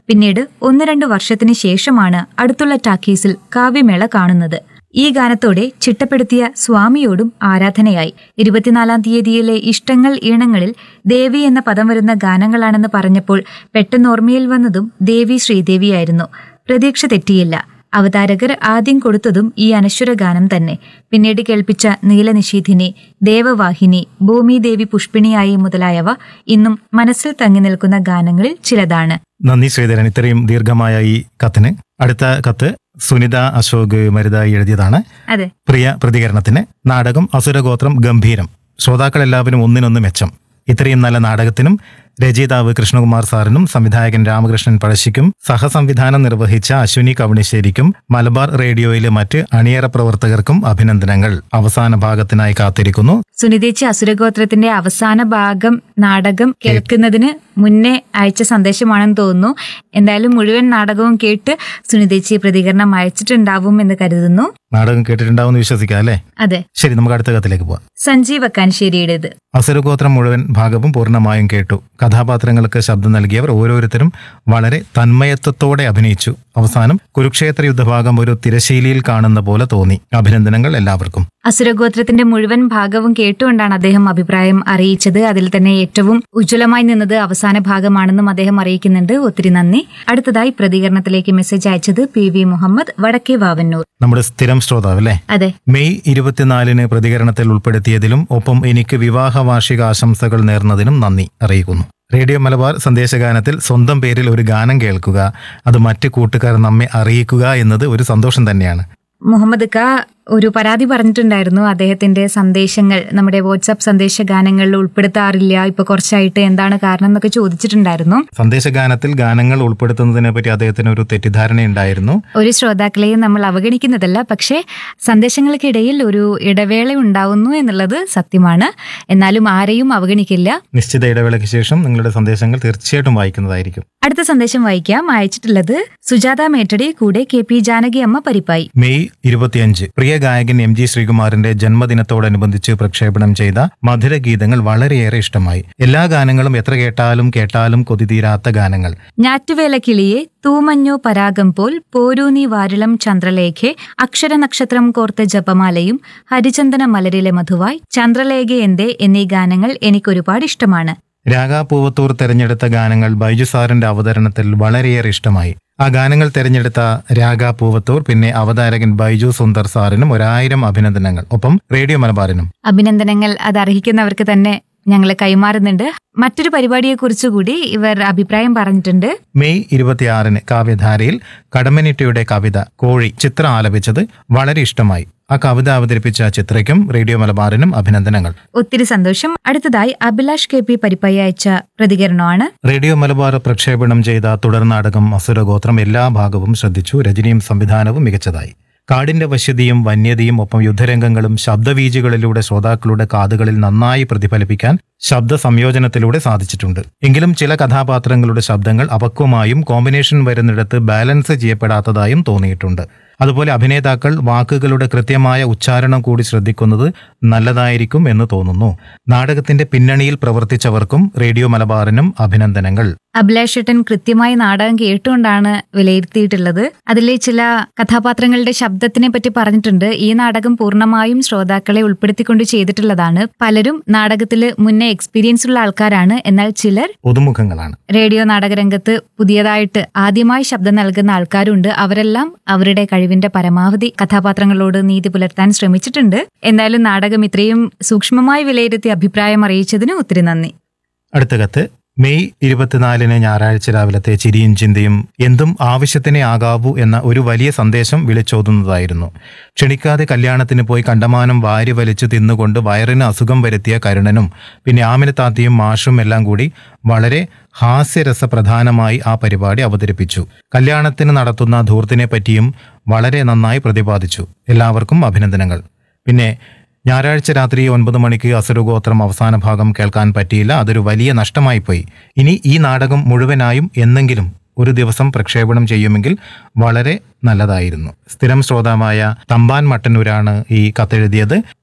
പിന്നീട് ഒന്ന് രണ്ട് വർഷത്തിന് ശേഷമാണ് അടുത്തുള്ള ടാക്കീസിൽ കാവ്യമേള കാണുന്നത് ഈ ഗാനത്തോടെ ചിട്ടപ്പെടുത്തിയ സ്വാമിയോടും ആരാധനയായി ഇരുപത്തിനാലാം തീയതിയിലെ ഇഷ്ടങ്ങൾ ഈണങ്ങളിൽ ദേവി എന്ന പദം വരുന്ന ഗാനങ്ങളാണെന്ന് പറഞ്ഞപ്പോൾ പെട്ടെന്ന് ഓർമ്മയിൽ വന്നതും ദേവി ശ്രീദേവിയായിരുന്നു പ്രതീക്ഷ തെറ്റിയില്ല അവതാരകർ ആദ്യം കൊടുത്തതും ഈ അനശ്വര ഗാനം തന്നെ പിന്നീട് കേൾപ്പിച്ച നീലനിഷീധിനി ദേവവാഹിനി ഭൂമിദേവി പുഷ്പിണിയായി മുതലായവ ഇന്നും മനസ്സിൽ തങ്ങി നിൽക്കുന്ന ഗാനങ്ങളിൽ ചിലതാണ് നന്ദി ശ്രീധരൻ ഇത്രയും ദീർഘമായ ഈ കത്തിന് അടുത്ത കത്ത് സുനിത അശോക് മരുതായി എഴുതിയതാണ് അതെ പ്രിയ പ്രതികരണത്തിന് നാടകം അസുരഗോത്രം ഗംഭീരം ശ്രോതാക്കൾ എല്ലാവരും ഒന്നിനൊന്ന് മെച്ചം ഇത്രയും നല്ല നാടകത്തിനും രചയിതാവ് കൃഷ്ണകുമാർ സാറിനും സംവിധായകൻ രാമകൃഷ്ണൻ പഴശ്ശിക്കും സഹസംവിധാനം നിർവഹിച്ച അശ്വിനി കവണിശ്ശേരിക്കും മലബാർ റേഡിയോയിലെ മറ്റ് അണിയറ പ്രവർത്തകർക്കും അഭിനന്ദനങ്ങൾ അവസാന ഭാഗത്തിനായി കാത്തിരിക്കുന്നു സുനിതേച്ചി അസുരഗോത്രത്തിന്റെ അവസാന ഭാഗം നാടകം കേൾക്കുന്നതിന് മുന്നേ അയച്ച സന്ദേശമാണെന്ന് തോന്നുന്നു എന്തായാലും മുഴുവൻ നാടകവും കേട്ട് സുനിതേച്ചി പ്രതികരണം അയച്ചിട്ടുണ്ടാവും എന്ന് കരുതുന്നു നാടകം കേട്ടിട്ടുണ്ടാവുമെന്ന് വിശ്വസിക്കാം അല്ലേ അതെ ശരി നമുക്ക് അടുത്ത കത്തിലേക്ക് പോവാം സഞ്ജീവ് അക്കാൻശ്ശേരിയുടേത് അസുരഗോത്രം മുഴുവൻ ഭാഗവും പൂർണ്ണമായും കേട്ടു കഥാപാത്രങ്ങൾക്ക് ശബ്ദം നൽകിയവർ ഓരോരുത്തരും വളരെ തന്മയത്വത്തോടെ അഭിനയിച്ചു അവസാനം കുരുക്ഷേത്ര യുദ്ധഭാഗം ഒരു തിരശീലിയിൽ കാണുന്ന പോലെ തോന്നി അഭിനന്ദനങ്ങൾ എല്ലാവർക്കും അസുരഗോത്രത്തിന്റെ മുഴുവൻ ഭാഗവും കേട്ടുകൊണ്ടാണ് അദ്ദേഹം അഭിപ്രായം അറിയിച്ചത് അതിൽ തന്നെ ഏറ്റവും ഉജ്ജ്വലമായി നിന്നത് അവസാന ഭാഗമാണെന്നും അദ്ദേഹം അറിയിക്കുന്നുണ്ട് ഒത്തിരി നന്ദി അടുത്തതായി പ്രതികരണത്തിലേക്ക് മെസ്സേജ് അയച്ചത് പി വി മുഹമ്മദ് വടക്കേ വാവന്നൂർ നമ്മുടെ സ്ഥിരം ശ്രോതാവ് അല്ലേ അതെ മെയ് ഇരുപത്തിനാലിന് പ്രതികരണത്തിൽ ഉൾപ്പെടുത്തിയതിലും ഒപ്പം എനിക്ക് വിവാഹ വാർഷിക ആശംസകൾ നേർന്നതിനും നന്ദി അറിയിക്കുന്നു റേഡിയോ മലബാർ സന്ദേശഗാനത്തിൽ സ്വന്തം പേരിൽ ഒരു ഗാനം കേൾക്കുക അത് മറ്റ് കൂട്ടുകാർ നമ്മെ അറിയിക്കുക എന്നത് ഒരു സന്തോഷം തന്നെയാണ് മുഹമ്മദ് ക ഒരു പരാതി പറഞ്ഞിട്ടുണ്ടായിരുന്നു അദ്ദേഹത്തിന്റെ സന്ദേശങ്ങൾ നമ്മുടെ വാട്സാപ്പ് സന്ദേശ ഗാനങ്ങളിൽ ഉൾപ്പെടുത്താറില്ല ഇപ്പൊ കുറച്ചായിട്ട് എന്താണ് കാരണം എന്നൊക്കെ ചോദിച്ചിട്ടുണ്ടായിരുന്നു സന്ദേശഗാനത്തിൽ ഗാനങ്ങൾ ഉൾപ്പെടുത്തുന്നതിനെ പറ്റി അദ്ദേഹത്തിന് ഒരു തെറ്റിദ്ധാരണയുണ്ടായിരുന്നു ഒരു ശ്രോതാക്കളെയും നമ്മൾ അവഗണിക്കുന്നതല്ല പക്ഷേ സന്ദേശങ്ങൾക്കിടയിൽ ഒരു ഇടവേള ഉണ്ടാവുന്നു എന്നുള്ളത് സത്യമാണ് എന്നാലും ആരെയും അവഗണിക്കില്ല നിശ്ചിത ഇടവേളയ്ക്ക് ശേഷം നിങ്ങളുടെ സന്ദേശങ്ങൾ തീർച്ചയായിട്ടും വായിക്കുന്നതായിരിക്കും അടുത്ത സന്ദേശം വായിക്കാം അയച്ചിട്ടുള്ളത് സുജാത മേറ്റടി കൂടെ കെ പി ജാനകി അമ്മ പരിപ്പായി മെയ് ഇരുപത്തിയഞ്ച് പ്രിയ ഗായകൻ എം ജി ശ്രീകുമാറിന്റെ ജന്മദിനത്തോടനുബന്ധിച്ച് പ്രക്ഷേപണം ചെയ്ത മധുരഗീതങ്ങൾ വളരെയേറെ ഇഷ്ടമായി എല്ലാ ഗാനങ്ങളും എത്ര കേട്ടാലും കേട്ടാലും കൊതിതീരാത്ത ഗാനങ്ങൾ ഞാറ്റുവേല കിളിയെ തൂമഞ്ഞോ പരാഗം പോൽ പോരൂനി വാരിളം ചന്ദ്രലേഖെ അക്ഷര നക്ഷത്രം കോർത്ത ജപമാലയും ഹരിചന്ദന മലരിലെ മധുവായി ചന്ദ്രലേഖ എന്തേ എന്നീ ഗാനങ്ങൾ എനിക്കൊരുപാട് ഇഷ്ടമാണ് രാഗാ പൂവത്തൂർ തെരഞ്ഞെടുത്ത ഗാനങ്ങൾ ബൈജു സാറിന്റെ അവതരണത്തിൽ വളരെയേറെ ഇഷ്ടമായി ആ ഗാനങ്ങൾ തെരഞ്ഞെടുത്ത രാഗാ പൂവത്തൂർ പിന്നെ അവതാരകൻ ബൈജു സുന്ദർ സാറിനും ഒരായിരം അഭിനന്ദനങ്ങൾ ഒപ്പം റേഡിയോ മലബാറിനും അഭിനന്ദനങ്ങൾ അത് അർഹിക്കുന്നവർക്ക് തന്നെ ഞങ്ങൾ കൈമാറുന്നുണ്ട് മറ്റൊരു പരിപാടിയെക്കുറിച്ച് കൂടി ഇവർ അഭിപ്രായം പറഞ്ഞിട്ടുണ്ട് മെയ് ഇരുപത്തിയാറിന് കാവ്യധാരയിൽ കടമ്മനിട്ടയുടെ കവിത കോഴി ചിത്ര ആലപിച്ചത് വളരെ ഇഷ്ടമായി ആ കവിത അവതരിപ്പിച്ച ചിത്രയ്ക്കും റേഡിയോ മലബാറിനും അഭിനന്ദനങ്ങൾ ഒത്തിരി സന്തോഷം അടുത്തതായി അഭിലാഷ് കെ പി പരിപ്പായി അയച്ച പ്രതികരണമാണ് റേഡിയോ മലബാർ പ്രക്ഷേപണം ചെയ്ത തുടർനാടകം അസുരഗോത്രം എല്ലാ ഭാഗവും ശ്രദ്ധിച്ചു രചനയും സംവിധാനവും മികച്ചതായി കാടിന്റെ വശ്യതയും വന്യതയും ഒപ്പം യുദ്ധരംഗങ്ങളും ശബ്ദവീചികളിലൂടെ ശ്രോതാക്കളുടെ കാതുകളിൽ നന്നായി പ്രതിഫലിപ്പിക്കാൻ ശബ്ദ സംയോജനത്തിലൂടെ സാധിച്ചിട്ടുണ്ട് എങ്കിലും ചില കഥാപാത്രങ്ങളുടെ ശബ്ദങ്ങൾ അപക്വമായും കോമ്പിനേഷൻ വരുന്നിടത്ത് ബാലൻസ് ചെയ്യപ്പെടാത്തതായും തോന്നിയിട്ടുണ്ട് അതുപോലെ അഭിനേതാക്കൾ വാക്കുകളുടെ കൃത്യമായ ഉച്ചാരണം കൂടി ശ്രദ്ധിക്കുന്നത് നല്ലതായിരിക്കും എന്ന് തോന്നുന്നു നാടകത്തിന്റെ പിന്നണിയിൽ പ്രവർത്തിച്ചവർക്കും റേഡിയോ മലബാറിനും അഭിനന്ദനങ്ങൾ അഭിലാഷേട്ടൻ കൃത്യമായി നാടകം കേട്ടുകൊണ്ടാണ് വിലയിരുത്തിയിട്ടുള്ളത് അതിലെ ചില കഥാപാത്രങ്ങളുടെ ശബ്ദത്തിനെ പറ്റി പറഞ്ഞിട്ടുണ്ട് ഈ നാടകം പൂർണ്ണമായും ശ്രോതാക്കളെ ഉൾപ്പെടുത്തിക്കൊണ്ട് ചെയ്തിട്ടുള്ളതാണ് പലരും നാടകത്തിൽ മുന്നേ എക്സ്പീരിയൻസ് ഉള്ള ആൾക്കാരാണ് എന്നാൽ ചിലർ പുതുമുഖങ്ങളാണ് റേഡിയോ നാടകരംഗത്ത് പുതിയതായിട്ട് ആദ്യമായി ശബ്ദം നൽകുന്ന ആൾക്കാരുണ്ട് അവരെല്ലാം അവരുടെ കഴിവിന്റെ പരമാവധി കഥാപാത്രങ്ങളോട് നീതി പുലർത്താൻ ശ്രമിച്ചിട്ടുണ്ട് എന്തായാലും നാടകം ഇത്രയും സൂക്ഷ്മമായി വിലയിരുത്തി അഭിപ്രായം അറിയിച്ചതിന് ഒത്തിരി നന്ദി അടുത്ത കത്ത് മെയ് ഇരുപത്തിനാലിന് ഞായറാഴ്ച രാവിലത്തെ ചിരിയും ചിന്തയും എന്തും ആവശ്യത്തിനേ ആകാവൂ എന്ന ഒരു വലിയ സന്ദേശം വിളിച്ചോതുന്നതായിരുന്നു ക്ഷണിക്കാതെ കല്യാണത്തിന് പോയി കണ്ടമാനം വാരി വലിച്ചു തിന്നുകൊണ്ട് വയറിന് അസുഖം വരുത്തിയ കരുണനും പിന്നെ ആമിനത്താത്തിയും മാഷും എല്ലാം കൂടി വളരെ ഹാസ്യരസപ്രധാനമായി ആ പരിപാടി അവതരിപ്പിച്ചു കല്യാണത്തിന് നടത്തുന്ന ധൂർത്തിനെ പറ്റിയും വളരെ നന്നായി പ്രതിപാദിച്ചു എല്ലാവർക്കും അഭിനന്ദനങ്ങൾ പിന്നെ ഞായറാഴ്ച രാത്രി ഒൻപത് മണിക്ക് അസുരഗോത്രം അവസാന ഭാഗം കേൾക്കാൻ പറ്റിയില്ല അതൊരു വലിയ നഷ്ടമായി പോയി ഇനി ഈ നാടകം മുഴുവനായും എന്നെങ്കിലും ഒരു ദിവസം പ്രക്ഷേപണം ചെയ്യുമെങ്കിൽ വളരെ നല്ലതായിരുന്നു സ്ഥിരം ശ്രോതാവായ തമ്പാൻ മട്ടന്നൂരാണ് ഈ കത്തെഴുതിയത്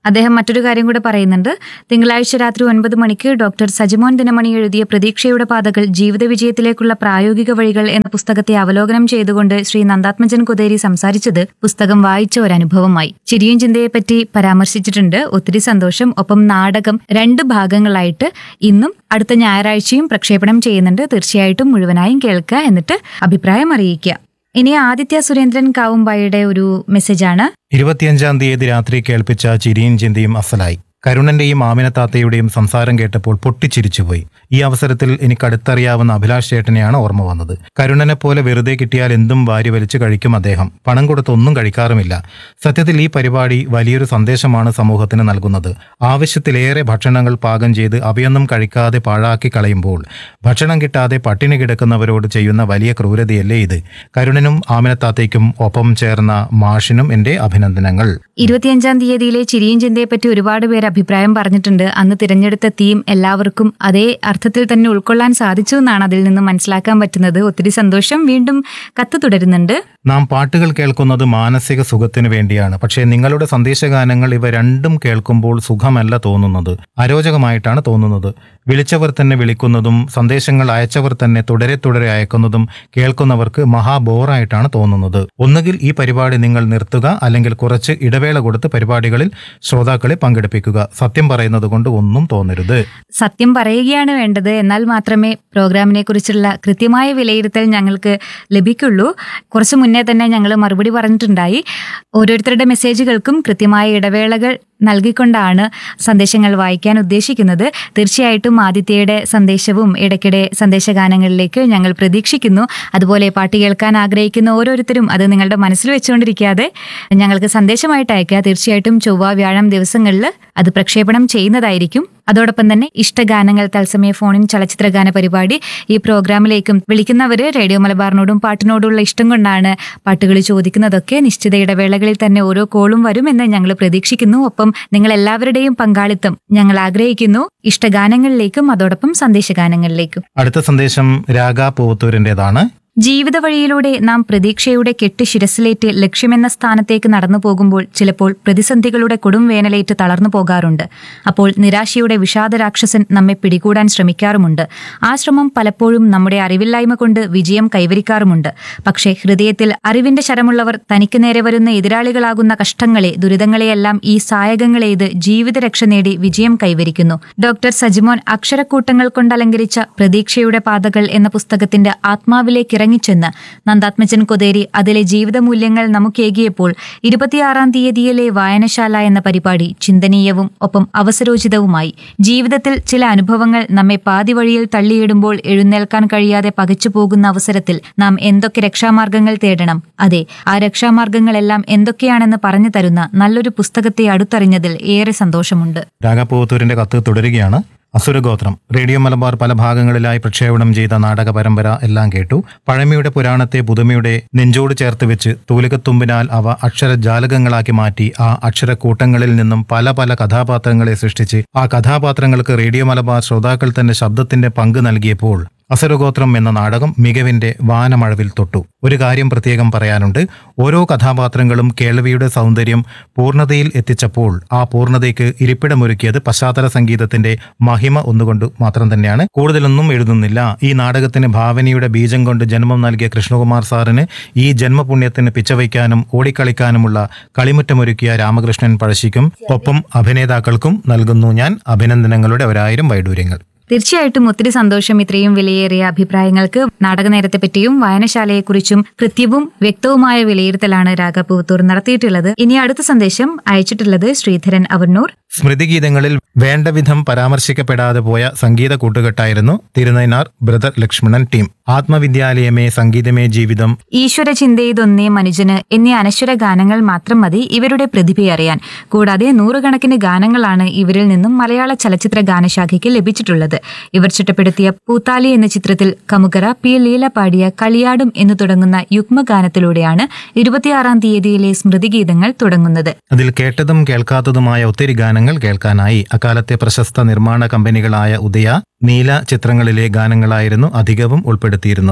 അദ്ദേഹം മറ്റൊരു കാര്യം കൂടെ പറയുന്നുണ്ട് തിങ്കളാഴ്ച രാത്രി ഒൻപത് മണിക്ക് ഡോക്ടർ സജിമോൻ ദിനമണി എഴുതിയ പ്രതീക്ഷയുടെ പാതകൾ ജീവിത വിജയത്തിലേക്കുള്ള പ്രായോഗിക വഴികൾ എന്ന പുസ്തകത്തെ അവലോകനം ചെയ്തുകൊണ്ട് ശ്രീ നന്ദാത്മജൻ കുതേരി സംസാരിച്ചത് പുസ്തകം വായിച്ച ഒരു അനുഭവമായി ചിരിയും ചിന്തയെപ്പറ്റി പരാമർശിച്ചിട്ടുണ്ട് ഒത്തിരി സന്തോഷം ഒപ്പം നാടകം രണ്ട് ഭാഗങ്ങളായിട്ട് ഇന്നും അടുത്ത ഞായറാഴ്ചയും പ്രക്ഷേപണം ചെയ്യുന്നുണ്ട് തീർച്ചയായിട്ടും മുഴുവനായും കേൾക്കുക എന്നിട്ട് അഭിപ്രായം അറിയിക്കുക ഇനി ആദിത്യ സുരേന്ദ്രൻ കാവുമ്പായുടെ ഒരു മെസ്സേജാണ് ഇരുപത്തിയഞ്ചാം തീയതി രാത്രി കേൾപ്പിച്ച ചിരിയും ചിന്തയും അസലായി കരുണന്റെയും ആമിനത്താത്തയുടെയും സംസാരം കേട്ടപ്പോൾ പൊട്ടിച്ചിരിച്ചുപോയി ഈ അവസരത്തിൽ എനിക്ക് അടുത്തറിയാവുന്ന അഭിലാഷ് ചേട്ടനെയാണ് ഓർമ്മ വന്നത് കരുണനെ പോലെ വെറുതെ കിട്ടിയാൽ എന്തും വാരി വലിച്ചു കഴിക്കും അദ്ദേഹം പണം കൊടുത്ത് ഒന്നും കഴിക്കാറുമില്ല സത്യത്തിൽ ഈ പരിപാടി വലിയൊരു സന്ദേശമാണ് സമൂഹത്തിന് നൽകുന്നത് ആവശ്യത്തിലേറെ ഭക്ഷണങ്ങൾ പാകം ചെയ്ത് അവയൊന്നും കഴിക്കാതെ പാഴാക്കി കളയുമ്പോൾ ഭക്ഷണം കിട്ടാതെ പട്ടിണി കിടക്കുന്നവരോട് ചെയ്യുന്ന വലിയ ക്രൂരതയല്ലേ ഇത് കരുണനും ആമിനത്താത്തയ്ക്കും ഒപ്പം ചേർന്ന മാഷിനും എന്റെ അഭിനന്ദനങ്ങൾ ഇരുപത്തിയഞ്ചാം തീയതിയിലെ ചിരിയും ചിന്തയെ പറ്റി ഒരുപാട് പേര് അഭിപ്രായം പറഞ്ഞിട്ടുണ്ട് അന്ന് തിരഞ്ഞെടുത്ത തീം എല്ലാവർക്കും അതേ അർത്ഥത്തിൽ തന്നെ ഉൾക്കൊള്ളാൻ സാധിച്ചു എന്നാണ് അതിൽ നിന്ന് മനസ്സിലാക്കാൻ പറ്റുന്നത് ഒത്തിരി സന്തോഷം വീണ്ടും കത്ത് തുടരുന്നുണ്ട് നാം പാട്ടുകൾ കേൾക്കുന്നത് മാനസിക സുഖത്തിനു വേണ്ടിയാണ് പക്ഷേ നിങ്ങളുടെ സന്ദേശഗാനങ്ങൾ ഇവ രണ്ടും കേൾക്കുമ്പോൾ സുഖമല്ല തോന്നുന്നത് അരോചകമായിട്ടാണ് തോന്നുന്നത് വിളിച്ചവർ തന്നെ വിളിക്കുന്നതും സന്ദേശങ്ങൾ അയച്ചവർ തന്നെ തുടരെ തുടരെ അയക്കുന്നതും കേൾക്കുന്നവർക്ക് മഹാബോറായിട്ടാണ് തോന്നുന്നത് ഒന്നുകിൽ ഈ പരിപാടി നിങ്ങൾ നിർത്തുക അല്ലെങ്കിൽ കുറച്ച് ഇടവേള കൊടുത്ത് പരിപാടികളിൽ ശ്രോതാക്കളെ പങ്കെടുപ്പിക്കുക സത്യം പറയുന്നത് കൊണ്ട് ഒന്നും തോന്നരുത് സത്യം പറയുകയാണ് വേണ്ടത് എന്നാൽ മാത്രമേ പ്രോഗ്രാമിനെ കുറിച്ചുള്ള കൃത്യമായ വിലയിരുത്തൽ ഞങ്ങൾക്ക് ലഭിക്കുള്ളൂ കുറച്ച് മുന്നേ തന്നെ ഞങ്ങൾ മറുപടി പറഞ്ഞിട്ടുണ്ടായി ഓരോരുത്തരുടെ മെസ്സേജുകൾക്കും കൃത്യമായ ഇടവേളകൾ നൽകിക്കൊണ്ടാണ് സന്ദേശങ്ങൾ വായിക്കാൻ ഉദ്ദേശിക്കുന്നത് തീർച്ചയായിട്ടും ആദിത്യയുടെ സന്ദേശവും ഇടയ്ക്കിടെ സന്ദേശഗാനങ്ങളിലേക്ക് ഞങ്ങൾ പ്രതീക്ഷിക്കുന്നു അതുപോലെ പാട്ട് കേൾക്കാൻ ആഗ്രഹിക്കുന്ന ഓരോരുത്തരും അത് നിങ്ങളുടെ മനസ്സിൽ വെച്ചുകൊണ്ടിരിക്കാതെ ഞങ്ങൾക്ക് സന്ദേശമായിട്ട് അയക്കുക തീർച്ചയായിട്ടും ചൊവ്വ വ്യാഴം ദിവസങ്ങളിൽ അത് പ്രക്ഷേപണം ചെയ്യുന്നതായിരിക്കും അതോടൊപ്പം തന്നെ ഇഷ്ടഗാനങ്ങൾ തത്സമയ ഫോണിൻ ചലച്ചിത്ര ഗാന പരിപാടി ഈ പ്രോഗ്രാമിലേക്കും വിളിക്കുന്നവര് റേഡിയോ മലബാറിനോടും പാട്ടിനോടുള്ള ഇഷ്ടം കൊണ്ടാണ് പാട്ടുകൾ ചോദിക്കുന്നതൊക്കെ നിശ്ചിത ഇടവേളകളിൽ തന്നെ ഓരോ കോളും വരുമെന്ന് ഞങ്ങൾ പ്രതീക്ഷിക്കുന്നു ഒപ്പം നിങ്ങൾ എല്ലാവരുടെയും പങ്കാളിത്തം ഞങ്ങൾ ആഗ്രഹിക്കുന്നു ഇഷ്ടഗാനങ്ങളിലേക്കും അതോടൊപ്പം സന്ദേശഗാനങ്ങളിലേക്കും അടുത്ത സന്ദേശം രാഗ പൂവത്തൂരിൻ്റെതാണ് ജീവിത വഴിയിലൂടെ നാം പ്രതീക്ഷയുടെ കെട്ട് ശിരസിലേറ്റ് ലക്ഷ്യമെന്ന സ്ഥാനത്തേക്ക് നടന്നു പോകുമ്പോൾ ചിലപ്പോൾ പ്രതിസന്ധികളുടെ കൊടും വേനലേറ്റ് തളർന്നു പോകാറുണ്ട് അപ്പോൾ നിരാശയുടെ വിഷാദ രാക്ഷസൻ നമ്മെ പിടികൂടാൻ ശ്രമിക്കാറുമുണ്ട് ആ ശ്രമം പലപ്പോഴും നമ്മുടെ അറിവില്ലായ്മ കൊണ്ട് വിജയം കൈവരിക്കാറുമുണ്ട് പക്ഷേ ഹൃദയത്തിൽ അറിവിന്റെ ശരമുള്ളവർ തനിക്ക് നേരെ വരുന്ന എതിരാളികളാകുന്ന കഷ്ടങ്ങളെ ദുരിതങ്ങളെയെല്ലാം ഈ സായകങ്ങളെയ്ത് ജീവിതരക്ഷ നേടി വിജയം കൈവരിക്കുന്നു ഡോക്ടർ സജിമോൻ അക്ഷരക്കൂട്ടങ്ങൾ കൊണ്ട് അലങ്കരിച്ച പ്രതീക്ഷയുടെ പാതകൾ എന്ന പുസ്തകത്തിന്റെ ആത്മാവിലേക്ക് ഇറങ്ങിച്ചെന്ന് നന്ദാത്മജൻ കൊതേരി അതിലെ ജീവിത മൂല്യങ്ങൾ നമുക്കേകിയപ്പോൾ ഇരുപത്തിയാറാം തീയതിയിലെ വായനശാല എന്ന പരിപാടി ചിന്തനീയവും ഒപ്പം അവസരോചിതവുമായി ജീവിതത്തിൽ ചില അനുഭവങ്ങൾ നമ്മെ പാതി വഴിയിൽ തള്ളിയിടുമ്പോൾ എഴുന്നേൽക്കാൻ കഴിയാതെ പകച്ചു പോകുന്ന അവസരത്തിൽ നാം എന്തൊക്കെ രക്ഷാമാർഗങ്ങൾ തേടണം അതെ ആ രക്ഷാമാർഗങ്ങളെല്ലാം എന്തൊക്കെയാണെന്ന് പറഞ്ഞു തരുന്ന നല്ലൊരു പുസ്തകത്തെ അടുത്തറിഞ്ഞതിൽ ഏറെ സന്തോഷമുണ്ട് രാഗ പൂവത്തൂരിന്റെ കത്ത് തുടരുകയാണ് അസുരഗോത്രം റേഡിയോ മലബാർ പല ഭാഗങ്ങളിലായി പ്രക്ഷേപണം ചെയ്ത നാടക പരമ്പര എല്ലാം കേട്ടു പഴമയുടെ പുരാണത്തെ പുതുമയുടെ നെഞ്ചോട് ചേർത്ത് വെച്ച് തൂലികത്തുമ്പിനാൽ അവ അക്ഷരജാലകങ്ങളാക്കി മാറ്റി ആ അക്ഷരക്കൂട്ടങ്ങളിൽ നിന്നും പല പല കഥാപാത്രങ്ങളെ സൃഷ്ടിച്ച് ആ കഥാപാത്രങ്ങൾക്ക് റേഡിയോ മലബാർ ശ്രോതാക്കൾ തന്നെ ശബ്ദത്തിന്റെ പങ്ക് നൽകിയപ്പോൾ അസുരഗോത്രം എന്ന നാടകം മികവിന്റെ വാനമഴവിൽ തൊട്ടു ഒരു കാര്യം പ്രത്യേകം പറയാനുണ്ട് ഓരോ കഥാപാത്രങ്ങളും കേൾവിയുടെ സൗന്ദര്യം പൂർണ്ണതയിൽ എത്തിച്ചപ്പോൾ ആ പൂർണ്ണതയ്ക്ക് ഇരിപ്പിടമൊരുക്കിയത് പശ്ചാത്തല സംഗീതത്തിന്റെ മഹിമ ഒന്നുകൊണ്ട് മാത്രം തന്നെയാണ് കൂടുതലൊന്നും എഴുതുന്നില്ല ഈ നാടകത്തിന് ഭാവനയുടെ ബീജം കൊണ്ട് ജന്മം നൽകിയ കൃഷ്ണകുമാർ സാറിന് ഈ ജന്മപുണ്യത്തിന് പിച്ചവയ്ക്കാനും ഓടിക്കളിക്കാനുമുള്ള കളിമുറ്റമൊരുക്കിയ രാമകൃഷ്ണൻ പഴശ്ശിക്കും ഒപ്പം അഭിനേതാക്കൾക്കും നൽകുന്നു ഞാൻ അഭിനന്ദനങ്ങളുടെ ഒരായിരം വൈഡൂര്യങ്ങൾ തീർച്ചയായിട്ടും ഒത്തിരി സന്തോഷം ഇത്രയും വിലയേറിയ അഭിപ്രായങ്ങൾക്ക് നാടകനേരത്തെ പറ്റിയും വായനശാലയെക്കുറിച്ചും കൃത്യവും വ്യക്തവുമായ വിലയിരുത്തലാണ് രാഗപൂവത്തൂർ നടത്തിയിട്ടുള്ളത് ഇനി അടുത്ത സന്ദേശം അയച്ചിട്ടുള്ളത് ശ്രീധരൻ അവന്നൂർ സ്മൃതിഗീതങ്ങളിൽ വേണ്ട വിധം പരാമർശിക്കപ്പെടാതെ പോയ സംഗീത കൂട്ടുകെട്ടായിരുന്നു തിരുനൈനാർ ബ്രദർ ലക്ഷ്മണൻ ടീം ആത്മവിദ്യാലയമേ സംഗീതമേ ജീവിതം ഈശ്വര ചിന്തയിതൊന്നേ മനുജന് എന്നീ അനശ്വര ഗാനങ്ങൾ മാത്രം മതി ഇവരുടെ പ്രതിഭയറിയാൻ കൂടാതെ നൂറുകണക്കിന് ഗാനങ്ങളാണ് ഇവരിൽ നിന്നും മലയാള ചലച്ചിത്ര ഗാനശാഖയ്ക്ക് ലഭിച്ചിട്ടുള്ളത് ഇവർ ചിട്ടപ്പെടുത്തിയ പൂത്താലി എന്ന ചിത്രത്തിൽ കമുകറ പി ലീല പാടിയ കളിയാടും എന്ന് തുടങ്ങുന്ന യുഗ്മഗാനത്തിലൂടെയാണ് ഇരുപത്തിയാറാം തീയതിയിലെ സ്മൃതിഗീതങ്ങൾ തുടങ്ങുന്നത് അതിൽ കേട്ടതും കേൾക്കാത്തതുമായ ഒത്തിരി ഗാനങ്ങൾ കേൾക്കാനായി അക്കാലത്തെ പ്രശസ്ത നിർമ്മാണ കമ്പനികളായ ഉദയ നീല ചിത്രങ്ങളിലെ ഗാനങ്ങളായിരുന്നു അധികവും ഉൾപ്പെടുത്തിയിരുന്നത്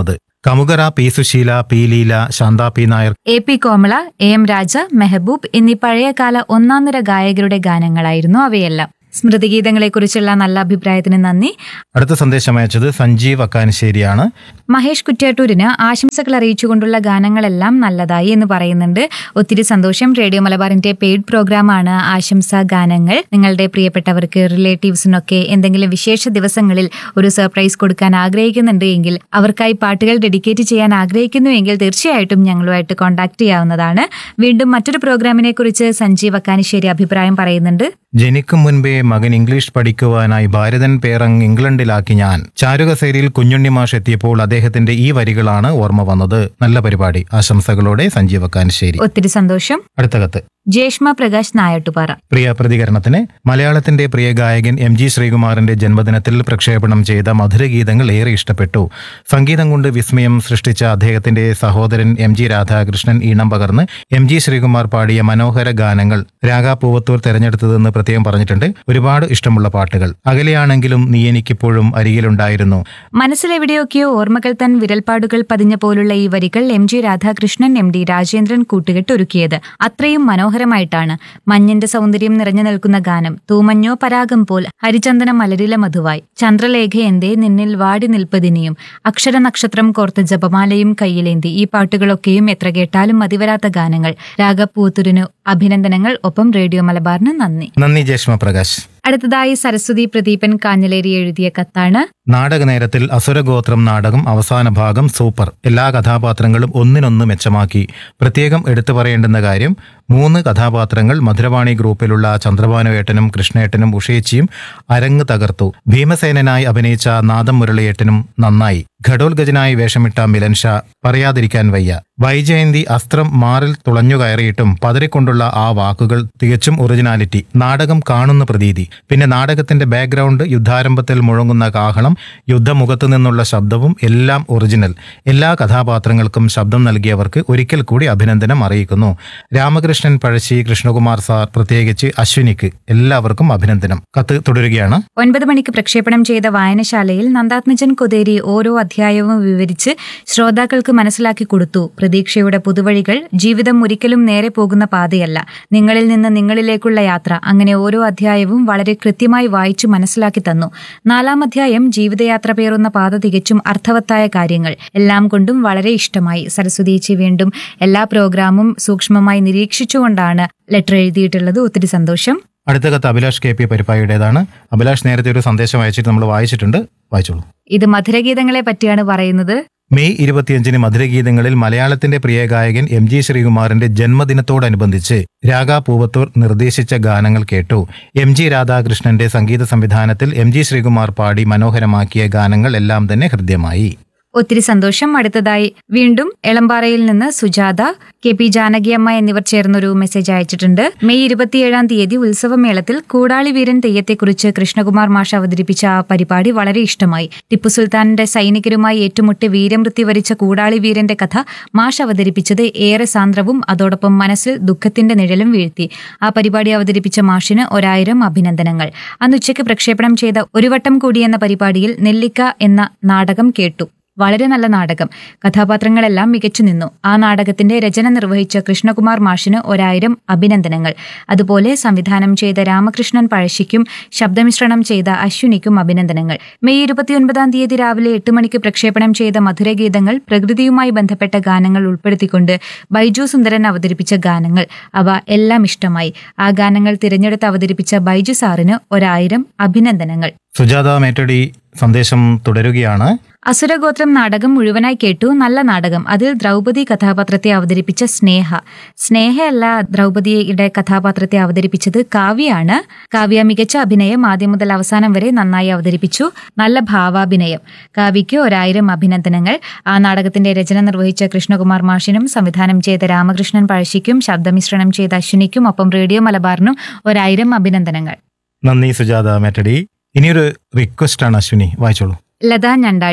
Kamukara P Susheela P Leela Santha P Nair A P Komala A M Raja Mehboob എന്നീ പഴയകാല ഒന്നാംനിര ഗായകരുടെ ഗാനങ്ങളായിരുന്നു അവയെല്ലാം സ്മൃതിഗീതങ്ങളെക്കുറിച്ചുള്ള നല്ല അഭിപ്രായത്തിന് നന്ദി അടുത്ത സന്ദേശം അയച്ചത് സഞ്ജീവ് അക്കാനശ്ശേരിയാണ് മഹേഷ് കുറ്റ്യാട്ടൂരിന് ആശംസകൾ അറിയിച്ചുകൊണ്ടുള്ള ഗാനങ്ങളെല്ലാം നല്ലതായി എന്ന് പറയുന്നുണ്ട് ഒത്തിരി സന്തോഷം റേഡിയോ മലബാറിന്റെ പെയ്ഡ് പ്രോഗ്രാമാണ് ആശംസാ ഗാനങ്ങൾ നിങ്ങളുടെ പ്രിയപ്പെട്ടവർക്ക് റിലേറ്റീവ്സിനൊക്കെ എന്തെങ്കിലും വിശേഷ ദിവസങ്ങളിൽ ഒരു സർപ്രൈസ് കൊടുക്കാൻ ആഗ്രഹിക്കുന്നുണ്ട് എങ്കിൽ അവർക്കായി പാട്ടുകൾ ഡെഡിക്കേറ്റ് ചെയ്യാൻ ആഗ്രഹിക്കുന്നുവെങ്കിൽ തീർച്ചയായിട്ടും ഞങ്ങളുമായിട്ട് കോൺടാക്ട് ചെയ്യാവുന്നതാണ് വീണ്ടും മറ്റൊരു പ്രോഗ്രാമിനെ കുറിച്ച് സഞ്ജീവ് അക്കാനിശ്ശേരി അഭിപ്രായം പറയുന്നുണ്ട് ജനിക്കും മുൻപേ മകൻ ഇംഗ്ലീഷ് പഠിക്കുവാനായി ഭാരതൻ പേറങ് ഇംഗ്ലണ്ടിലാക്കി ഞാൻ ചാരുകസേരിയിൽ കുഞ്ഞുണ്ണി മാഷ് എത്തിയപ്പോൾ അദ്ദേഹത്തിന്റെ ഈ വരികളാണ് ഓർമ്മ വന്നത് നല്ല പരിപാടി ആശംസകളോടെ സഞ്ജീവ് അക്കാനശ്ശേരി ഒത്തിരി സന്തോഷം അടുത്ത കത്ത് ജേഷ്മ പ്രകാശ് നായട്ടുപാറ പ്രിയ പ്രതികരണത്തിന് മലയാളത്തിന്റെ പ്രിയ ഗായകൻ എം ജി ശ്രീകുമാറിന്റെ ജന്മദിനത്തിൽ പ്രക്ഷേപണം ചെയ്ത മധുരഗീതങ്ങൾ ഏറെ ഇഷ്ടപ്പെട്ടു സംഗീതം കൊണ്ട് വിസ്മയം സൃഷ്ടിച്ച അദ്ദേഹത്തിന്റെ സഹോദരൻ എം ജി രാധാകൃഷ്ണൻ ഈണം പകർന്ന് എം ജി ശ്രീകുമാർ പാടിയ മനോഹര ഗാനങ്ങൾ രാഗാ പൂവത്തൂർ തെരഞ്ഞെടുത്തതെന്ന് പ്രത്യേകം പറഞ്ഞിട്ടുണ്ട് ഒരുപാട് ഇഷ്ടമുള്ള പാട്ടുകൾ അകലെയാണെങ്കിലും നീ എനിക്കിപ്പോഴും അരികിലുണ്ടായിരുന്നു മനസ്സിലെവിടെയൊക്കെയോ ഓർമ്മകൾ തൻ വിരൽപ്പാടുകൾ പതിഞ്ഞ പോലുള്ള ഈ വരികൾ M G Radhakrishnan M D Rajendran കൂട്ടുകെട്ട് ഒരുക്കിയത് അത്രയും മനോഹരമായിട്ടാണ് മഞ്ഞിന്റെ സൗന്ദര്യം നിറഞ്ഞു നിൽക്കുന്ന ഗാനം തൂമഞ്ഞോ പരാഗം പോൽ ഹരിചന്ദന മലരില മധുവായി ചന്ദ്രലേഖ എന്തേ നിന്നിൽ വാടി നിൽപ്പതിനെയും അക്ഷര നക്ഷത്രം കോർത്ത ജപമാലയും കയ്യിലേന്തി ഈ പാട്ടുകളൊക്കെയും എത്ര കേട്ടാലും മതിവരാത്ത ഗാനങ്ങൾ രാഗപ്പൂത്തുരിനു അഭിനന്ദനങ്ങൾ ഒപ്പം റേഡിയോ മലബാറിന് നന്ദി നന്ദി ജേഷ്മ പ്രകാശ് അടുത്തതായി സരസ്വതി പ്രദീപൻ കാഞ്ഞലേരി എഴുതിയ കത്താണ് നാടകനേരത്തിൽ അസുരഗോത്രം നാടകം അവസാന ഭാഗം സൂപ്പർ എല്ലാ കഥാപാത്രങ്ങളും ഒന്നിനൊന്ന് മെച്ചമാക്കി പ്രത്യേകം എടുത്തു പറയേണ്ടുന്ന കാര്യം മൂന്ന് കഥാപാത്രങ്ങൾ മധുരവാണി ഗ്രൂപ്പിലുള്ള ചന്ദ്രഭാനുവേട്ടനും കൃഷ്ണേട്ടനും ഉഷേച്ചിയും അരങ്ങ് തകർത്തു ഭീമസേനനായി അഭിനയിച്ച നാദം മുരളിയേട്ടനും നന്നായി ഘടോത്ഗജനായി വേഷമിട്ട മിലൻ ഷാ പറയാതിരിക്കാൻ വയ്യ വൈജയന്തി അസ്ത്രം മാറിൽ തുളഞ്ഞു കയറിയിട്ടും പതറിക്കൊണ്ടുള്ള ആ വാക്കുകൾ തികച്ചും ഒറിജിനാലിറ്റി നാടകം കാണുന്ന പ്രതീതി പിന്നെ നാടകത്തിന്റെ ബാക്ക്ഗ്രൗണ്ട് യുദ്ധാരംഭത്തിൽ മുഴങ്ങുന്ന കാഹളം യുദ്ധമുഖത്തു നിന്നുള്ള ശബ്ദവും എല്ലാം ഒറിജിനൽ എല്ലാ കഥാപാത്രങ്ങൾക്കും ശബ്ദം നൽകിയവർക്ക് ഒരിക്കൽ കൂടി അഭിനന്ദനം അറിയിക്കുന്നു രാമകൃഷ്ണൻ പഴശ്ശി കൃഷ്ണകുമാർ സാർ പ്രത്യേകിച്ച് അശ്വിനിക്ക് എല്ലാവർക്കും അഭിനന്ദനം കത്ത് തുടരുകയാണ് ഒൻപത് മണിക്ക് പ്രക്ഷേപണം ചെയ്ത വായനശാലയിൽ നന്ദാത്മജൻ കൊതേരി ഓരോ അധ്യായവും വിവരിച്ച് ശ്രോതാക്കൾക്ക് മനസ്സിലാക്കി കൊടുത്തു പ്രതീക്ഷയുടെ പുതുവഴികൾ ജീവിതം ഒരിക്കലും നേരെ പോകുന്ന പാതയല്ല നിങ്ങളിൽ നിന്ന് നിങ്ങളിലേക്കുള്ള യാത്ര അങ്ങനെ ഓരോ അധ്യായവും വളരെ കൃത്യമായി വായിച്ചു മനസ്സിലാക്കി തന്നു നാലാം അധ്യായം ജീവിതയാത്ര പേറുന്ന പാത തികച്ചും അർത്ഥവത്തായ കാര്യങ്ങൾ എല്ലാം കൊണ്ടും വളരെ ഇഷ്ടമായി സരസ്വതീച്ചി വീണ്ടും എല്ലാ പ്രോഗ്രാമും സൂക്ഷ്മമായി നിരീക്ഷിച്ചുകൊണ്ടാണ് ലെറ്റർ എഴുതിയിട്ടുള്ളത് ഒത്തിരി സന്തോഷം അടുത്ത കത്ത് അഭിലാഷ് കെ പി പരിപ്പായുടേതാണ് അഭിലാഷ് നേരത്തെ ഒരു സന്ദേശം അയച്ചിട്ട് നമ്മൾ വായിച്ചിട്ടുണ്ട് വായിച്ചോളൂ ഇത് മധുരഗീതങ്ങളെ പറ്റിയാണ് പറയുന്നത് മെയ് ഇരുപത്തിയഞ്ചിന് മധുരഗീതങ്ങളിൽ മലയാളത്തിന്റെ പ്രിയ ഗായകൻ എം ജി ശ്രീകുമാറിന്റെ ജന്മദിനത്തോടനുബന്ധിച്ച് രാഗ പൂവത്തൂർ നിർദ്ദേശിച്ച ഗാനങ്ങൾ കേട്ടു എം ജി രാധാകൃഷ്ണന്റെ സംഗീത സംവിധാനത്തിൽ എം ജി ശ്രീകുമാർ പാടി മനോഹരമാക്കിയ ഗാനങ്ങൾ എല്ലാം തന്നെ ഹൃദ്യമായി ഒത്തിരി സന്തോഷം അടുത്തതായി വീണ്ടും എളമ്പാറയിൽ നിന്ന് സുജാത കെ പി ജാനകിയമ്മ എന്നിവർ ചേർന്നൊരു മെസ്സേജ് അയച്ചിട്ടുണ്ട് മെയ് ഇരുപത്തിയേഴാം തീയതി ഉത്സവമേളത്തിൽ കൂടാളി വീരൻ തെയ്യത്തെക്കുറിച്ച് കൃഷ്ണകുമാർ മാഷ് അവതരിപ്പിച്ച ആ പരിപാടി വളരെ ഇഷ്ടമായി ടിപ്പു സുൽത്താനിന്റെ സൈനികരുമായി ഏറ്റുമുട്ടി വീരമൃത്യു വരിച്ച കൂടാളി വീരന്റെ കഥ മാഷ് അവതരിപ്പിച്ചത് ഏറെ സാന്ദ്രവും അതോടൊപ്പം മനസ്സിൽ ദുഃഖത്തിന്റെ നിഴലും വീഴ്ത്തി ആ പരിപാടി അവതരിപ്പിച്ച മാഷിന് ഒരായിരം അഭിനന്ദനങ്ങൾ അന്ന് ഉച്ചയ്ക്ക് പ്രക്ഷേപണം ചെയ്ത ഒരു വട്ടം കൂടി എന്ന പരിപാടിയിൽ നെല്ലിക്ക എന്ന നാടകം കേട്ടു വളരെ നല്ല നാടകം കഥാപാത്രങ്ങളെല്ലാം മികച്ചു നിന്നു ആ നാടകത്തിന്റെ രചന നിർവഹിച്ച കൃഷ്ണകുമാർ മാഷിന് ഒരായിരം അഭിനന്ദനങ്ങൾ അതുപോലെ സംവിധാനം ചെയ്ത രാമകൃഷ്ണൻ പഴശ്ശിക്കും ശബ്ദമിശ്രണം ചെയ്ത അശ്വിനിക്കും അഭിനന്ദനങ്ങൾ മെയ് ഇരുപത്തിയൊൻപതാം തീയതി രാവിലെ എട്ട് മണിക്ക് പ്രക്ഷേപണം ചെയ്ത മധുരഗീതങ്ങൾ പ്രകൃതിയുമായി ബന്ധപ്പെട്ട ഗാനങ്ങൾ ഉൾപ്പെടുത്തിക്കൊണ്ട് ബൈജു സുന്ദരൻ അവതരിപ്പിച്ച ഗാനങ്ങൾ അവ എല്ലാം ഇഷ്ടമായി ആ ഗാനങ്ങൾ തിരഞ്ഞെടുത്ത് അവതരിപ്പിച്ച ബൈജു സാറിന് ഒരായിരം അഭിനന്ദനങ്ങൾ സുജാത മേറ്റടി സന്ദേശം തുടരുകയാണ് അസുരഗോത്രം നാടകം മുഴുവനായി കേട്ടു നല്ല നാടകം അതിൽ ദ്രൗപദി കഥാപാത്രത്തെ അവതരിപ്പിച്ച സ്നേഹ സ്നേഹയല്ല ദ്രൗപദിയുടെ കഥാപാത്രത്തെ അവതരിപ്പിച്ചത് കാവ്യയാണ് കാവ്യ മികച്ച അഭിനയം ആദ്യം മുതൽ അവസാനം വരെ നന്നായി അവതരിപ്പിച്ചു നല്ല ഭാവാഭിനയം കാവ്യയ്ക്ക് ഒരായിരം അഭിനന്ദനങ്ങൾ ആ നാടകത്തിന്റെ രചന നിർവഹിച്ച കൃഷ്ണകുമാർ മാഷിനും സംവിധാനം ചെയ്ത രാമകൃഷ്ണൻ പഴശ്ശിക്കും ശബ്ദമിശ്രണം ചെയ്ത അശ്വിനിക്കും ഒപ്പം റേഡിയോ മലബാറിനും ഒരായിരം അഭിനന്ദനങ്ങൾ നന്ദി സുജാത മേറ്റടി ഇനിയൊരു റിക്വസ്റ്റ് ആണ് അശ്വിനി വായിച്ചോളൂ ലത ഞണ്ടാടി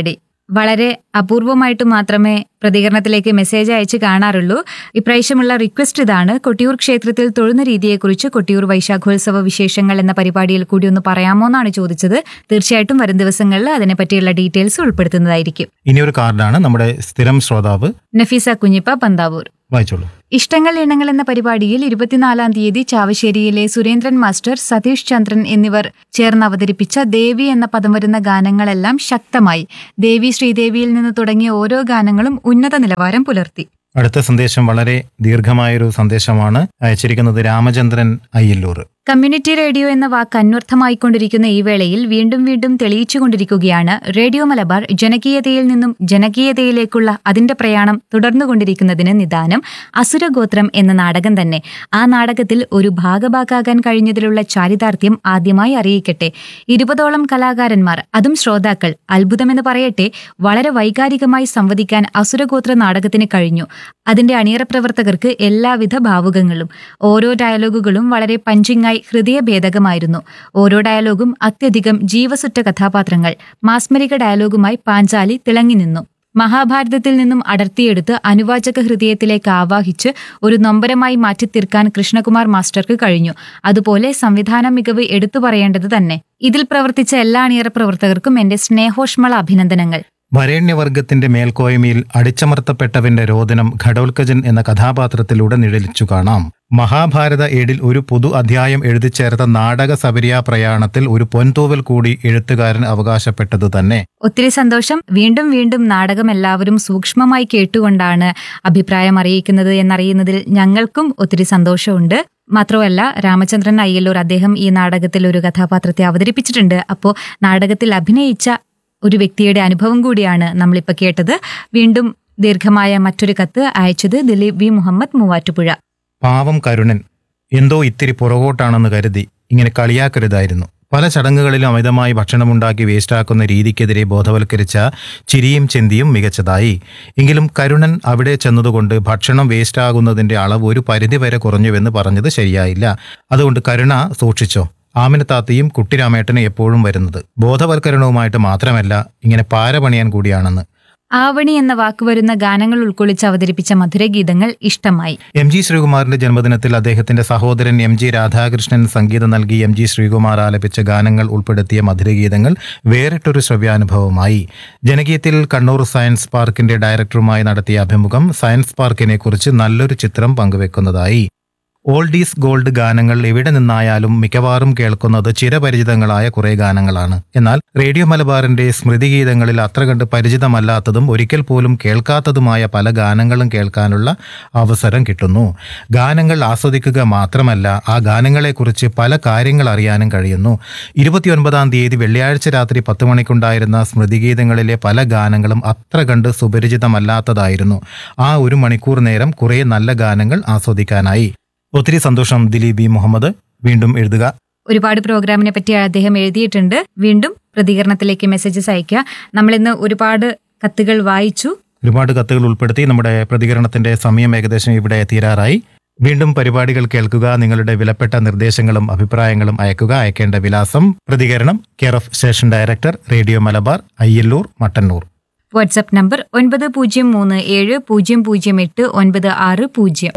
വളരെ അപൂർവമായിട്ട് മാത്രമേ പ്രതികരണത്തിലേക്ക് മെസ്സേജ് അയച്ച് കാണാറുള്ളൂ ഇപ്രാവശ്യമുള്ള റിക്വസ്റ്റ് ഇതാണ് കൊട്ടിയൂർ ക്ഷേത്രത്തിൽ തൊഴുന്ന രീതിയെക്കുറിച്ച് കൊട്ടിയൂർ വൈശാഖോത്സവ വിശേഷങ്ങൾ എന്ന പരിപാടിയിൽ കൂടി ഒന്ന് പറയാമോ എന്നാണ് ചോദിച്ചത് തീർച്ചയായിട്ടും വരും ദിവസങ്ങളിൽ അതിനെപ്പറ്റിയുള്ള ഡീറ്റെയിൽസ് ഉൾപ്പെടുത്തുന്നതായിരിക്കും ഇനിയൊരു കാർഡാണ് നമ്മുടെ സ്ഥിരം ശ്രോതാവ് നഫീസ കുഞ്ഞിപ്പ പന്താവൂർ വായിച്ചോളൂ ഇഷ്ടങ്ങൾ ഇണങ്ങൾ എന്ന പരിപാടിയിൽ ഇരുപത്തിനാലാം തീയതി ചാവശ്ശേരിയിലെ സുരേന്ദ്രൻ മാസ്റ്റർ സതീഷ് ചന്ദ്രൻ എന്നിവർ ചേർന്ന് അവതരിപ്പിച്ച ദേവി എന്ന പദം വരുന്ന ഗാനങ്ങളെല്ലാം ശക്തമായി ദേവി ശ്രീദേവിയിൽ നിന്ന് തുടങ്ങിയ ഓരോ ഗാനങ്ങളും ഉന്നത നിലവാരം പുലർത്തി അടുത്ത സന്ദേശം വളരെ ദീർഘമായൊരു സന്ദേശമാണ് അയച്ചിരിക്കുന്നത് രാമചന്ദ്രൻ അയ്യല്ലൂർ കമ്മ്യൂണിറ്റി റേഡിയോ എന്ന വാക്ക് അന്വർത്ഥമായിക്കൊണ്ടിരിക്കുന്ന ഈ വേളയിൽ വീണ്ടും വീണ്ടും തെളിയിച്ചുകൊണ്ടിരിക്കുകയാണ് റേഡിയോ മലബാർ ജനകീയതയിൽ നിന്നും ജനകീയതയിലേക്കുള്ള അതിന്റെ പ്രയാണം തുടർന്നുകൊണ്ടിരിക്കുന്നതിന് നിദാനം അസുരഗോത്രം എന്ന നാടകം തന്നെ ആ നാടകത്തിൽ ഒരു ഭാഗഭാക്കാകാൻ കഴിഞ്ഞതിലുള്ള ചാരിതാർത്ഥ്യം ആദ്യമായി അറിയിക്കട്ടെ ഇരുപതോളം കലാകാരന്മാർ അതും ശ്രോതാക്കൾ അത്ഭുതമെന്ന് പറയട്ടെ വളരെ വൈകാരികമായി സംവദിക്കാൻ അസുരഗോത്ര നാടകത്തിന് കഴിഞ്ഞു അതിന്റെ അണിയറ പ്രവർത്തകർക്ക് എല്ലാവിധ ഭാവുകങ്ങളും ഓരോ ഡയലോഗുകളും വളരെ പഞ്ചിങ്ങായി ഹൃദയഭേദകമായിരുന്നു ഓരോ ഡയലോഗും അത്യധികം ജീവസുറ്റ കഥാപാത്രങ്ങൾ മാസ്മരിക ഡയലോഗുമായി പാഞ്ചാലി തിളങ്ങി നിന്നു മഹാഭാരതത്തിൽ നിന്നും അടർത്തിയെടുത്ത് അനുവാചക ഹൃദയത്തിലേക്ക് ആവാഹിച്ച് ഒരു നൊമ്പരമായി മാറ്റിത്തീർക്കാൻ കൃഷ്ണകുമാർ മാസ്റ്റർക്ക് കഴിഞ്ഞു അതുപോലെ സംവിധാന മികവ് എടുത്തു പറയേണ്ടത് തന്നെ ഇതിൽ പ്രവർത്തിച്ച എല്ലാ അണിയറ പ്രവർത്തകർക്കും എന്റെ സ്നേഹോഷ്മള അഭിനന്ദനങ്ങൾ വരേണ്യവർഗത്തിന്റെ മേൽക്കോയ്മയിൽ അടിച്ചമർത്തപ്പെട്ടവന്റെ രോദനം ഘടോൽക്കജൻ എന്ന കഥാപാത്രത്തിലൂടെ നിഴലിച്ചു കാണാം മഹാഭാരത ഏടിൽ ഒരു പുതു അധ്യായം എഴുതിച്ചേർത്ത നാടക സബരിയ പ്രയാണത്തിൽ ഒരു പൊൻതൂവൽ കൂടി എഴുത്തുകാരൻ അവകാശപ്പെട്ടത് തന്നെ ഒത്തിരി സന്തോഷം വീണ്ടും വീണ്ടും നാടകം എല്ലാവരും സൂക്ഷ്മമായി കേട്ടുകൊണ്ടാണ് അഭിപ്രായം അറിയിക്കുന്നത് എന്നറിയുന്നതിൽ ഞങ്ങൾക്കും ഒത്തിരി സന്തോഷമുണ്ട് മാത്രമല്ല രാമചന്ദ്രൻ അയ്യല്ലൂർ അദ്ദേഹം ഈ നാടകത്തിൽ ഒരു കഥാപാത്രത്തെ അവതരിപ്പിച്ചിട്ടുണ്ട് അപ്പോൾ നാടകത്തിൽ അഭിനയിച്ച ഒരു വ്യക്തിയുടെ അനുഭവം കൂടിയാണ് നമ്മളിപ്പോൾ കേട്ടത് വീണ്ടും ദീർഘമായ മറ്റൊരു കത്ത് അയച്ചത് ദിലീപ് വി മുഹമ്മദ് മൂവാറ്റുപുഴ പാവം കരുണൻ എന്തോ ഇത്തിരി പുറകോട്ടാണെന്ന് കരുതി ഇങ്ങനെ കളിയാക്കരുതായിരുന്നു പല ചടങ്ങുകളിലും അമിതമായി ഭക്ഷണമുണ്ടാക്കി വേസ്റ്റാക്കുന്ന രീതിക്കെതിരെ ബോധവൽക്കരിച്ച ചിരിയും ചിന്തിയും മികച്ചതായി എങ്കിലും കരുണൻ അവിടെ ചെന്നതുകൊണ്ട് ഭക്ഷണം വേസ്റ്റാകുന്നതിന്റെ അളവ് ഒരു പരിധിവരെ കുറഞ്ഞുവെന്ന് പറഞ്ഞത് ശരിയായില്ല അതുകൊണ്ട് കരുണ സൂക്ഷിച്ചോ ആമിനത്താത്തയും കുട്ടിരാമേട്ടനും എപ്പോഴും വരുന്നത് ബോധവൽക്കരണവുമായിട്ട് മാത്രമല്ല ഇങ്ങനെ പാര പണിയാൻ കൂടിയാണെന്ന് ആവണി എന്ന വാക്ക് വരുന്ന ഗാനങ്ങൾ ഉൾക്കൊള്ളിച്ച് അവതരിപ്പിച്ച മധുരഗീതങ്ങൾ ഇഷ്ടമായി എം ജി ശ്രീകുമാറിന്റെ ജന്മദിനത്തിൽ അദ്ദേഹത്തിന്റെ സഹോദരൻ എം ജി രാധാകൃഷ്ണൻ സംഗീതം നൽകി എം ജി ശ്രീകുമാർ ആലപിച്ച ഗാനങ്ങൾ ഉൾപ്പെടുത്തിയ മധുരഗീതങ്ങൾ വേറിട്ടൊരു ശ്രവ്യാനുഭവമായി ജനകീയത്തിൽ കണ്ണൂർ സയൻസ് പാർക്കിന്റെ ഡയറക്ടറുമായി നടത്തിയ അഭിമുഖം സയൻസ് പാർക്കിനെ കുറിച്ച് നല്ലൊരു ചിത്രം പങ്കുവെക്കുന്നതായി ഓൾഡീസ് ഗോൾഡ് ഗാനങ്ങൾ എവിടെ നിന്നായാലും മിക്കവാറും കേൾക്കുന്നത് ചിരപരിചിതങ്ങളായ കുറെ ഗാനങ്ങളാണ് എന്നാൽ റേഡിയോ മലബാറിന്റെ സ്മൃതിഗീതങ്ങളിൽ അത്ര കണ്ട് പരിചിതമല്ലാത്തതും ഒരിക്കൽ പോലും കേൾക്കാത്തതുമായ പല ഗാനങ്ങളും കേൾക്കാനുള്ള അവസരം കിട്ടുന്നു ഗാനങ്ങൾ ആസ്വദിക്കുക മാത്രമല്ല ആ ഗാനങ്ങളെക്കുറിച്ച് പല കാര്യങ്ങൾ അറിയാനും കഴിയുന്നു ഇരുപത്തിയൊൻപതാം തീയതി വെള്ളിയാഴ്ച രാത്രി പത്ത് മണിക്കുണ്ടായിരുന്ന സ്മൃതിഗീതങ്ങളിലെ പല ഗാനങ്ങളും അത്ര കണ്ട് സുപരിചിതമല്ലാത്തതായിരുന്നു ആ ഒരു മണിക്കൂർ നേരം കുറേ നല്ല ഗാനങ്ങൾ ആസ്വദിക്കാനായി ഒത്തിരി സന്തോഷം ദിലീപ് ബി മുഹമ്മദ് വീണ്ടും എഴുതുക ഒരുപാട് പ്രോഗ്രാമിനെ പറ്റി അദ്ദേഹം എഴുതിയിട്ടുണ്ട് വീണ്ടും പ്രതികരണത്തിലേക്ക് മെസ്സേജസ് അയക്കുക നമ്മളിന്ന് ഒരുപാട് കത്തുകൾ വായിച്ചു ഒരുപാട് കത്തുകൾ ഉൾപ്പെടുത്തി നമ്മുടെ പ്രതികരണത്തിന്റെ സമയം ഏകദേശം ഇവിടെ തീരാറായി വീണ്ടും പരിപാടികൾ കേൾക്കുക നിങ്ങളുടെ വിലപ്പെട്ട നിർദ്ദേശങ്ങളും അഭിപ്രായങ്ങളും അയക്കുക അയക്കേണ്ട വിലാസം പ്രതികരണം care of station director radio Malabar Ayyallur Mattannur WhatsApp number ഒൻപത് പൂജ്യം മൂന്ന് ഏഴ് പൂജ്യം പൂജ്യം എട്ട് ഒൻപത് ആറ് പൂജ്യം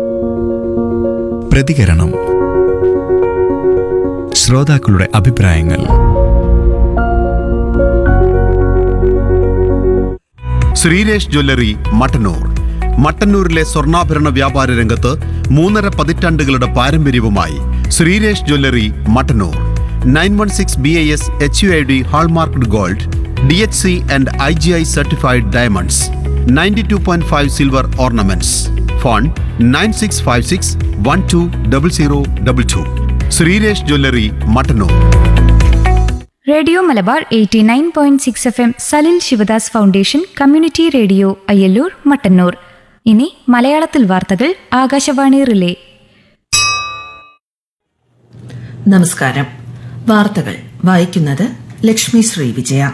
പ്രതികരണം ശ്രോതാക്കളുടെ അഭിപ്രായങ്ങൾ ശ്രീരേഷ് ജ്വല്ലറി മട്ടന്നൂർ മട്ടന്നൂരിലെ സ്വർണ്ണാഭരണ വ്യാപാര രംഗത്ത് മൂന്നര പതിറ്റാണ്ടുകളുടെ പാരമ്പര്യവുമായി Sreeresh jewellery Mattannur nine one six B I S H U I D hallmarked gold D H C and I G I certified diamonds ninety two point five silver ornaments phone nine six five six one two double zero double two Sreeresh jewellery Mattannur radio Malabar eighty nine point six F M Salil Sivadas foundation community radio Ayyallur Mattannur ഇനി മലയാളത്തിൽ വാർത്തകൾ Akashvani relay നമസ്കാരം വാർത്തകൾ വായിക്കുന്നത് ലക്ഷ്മി ശ്രീ വിജയ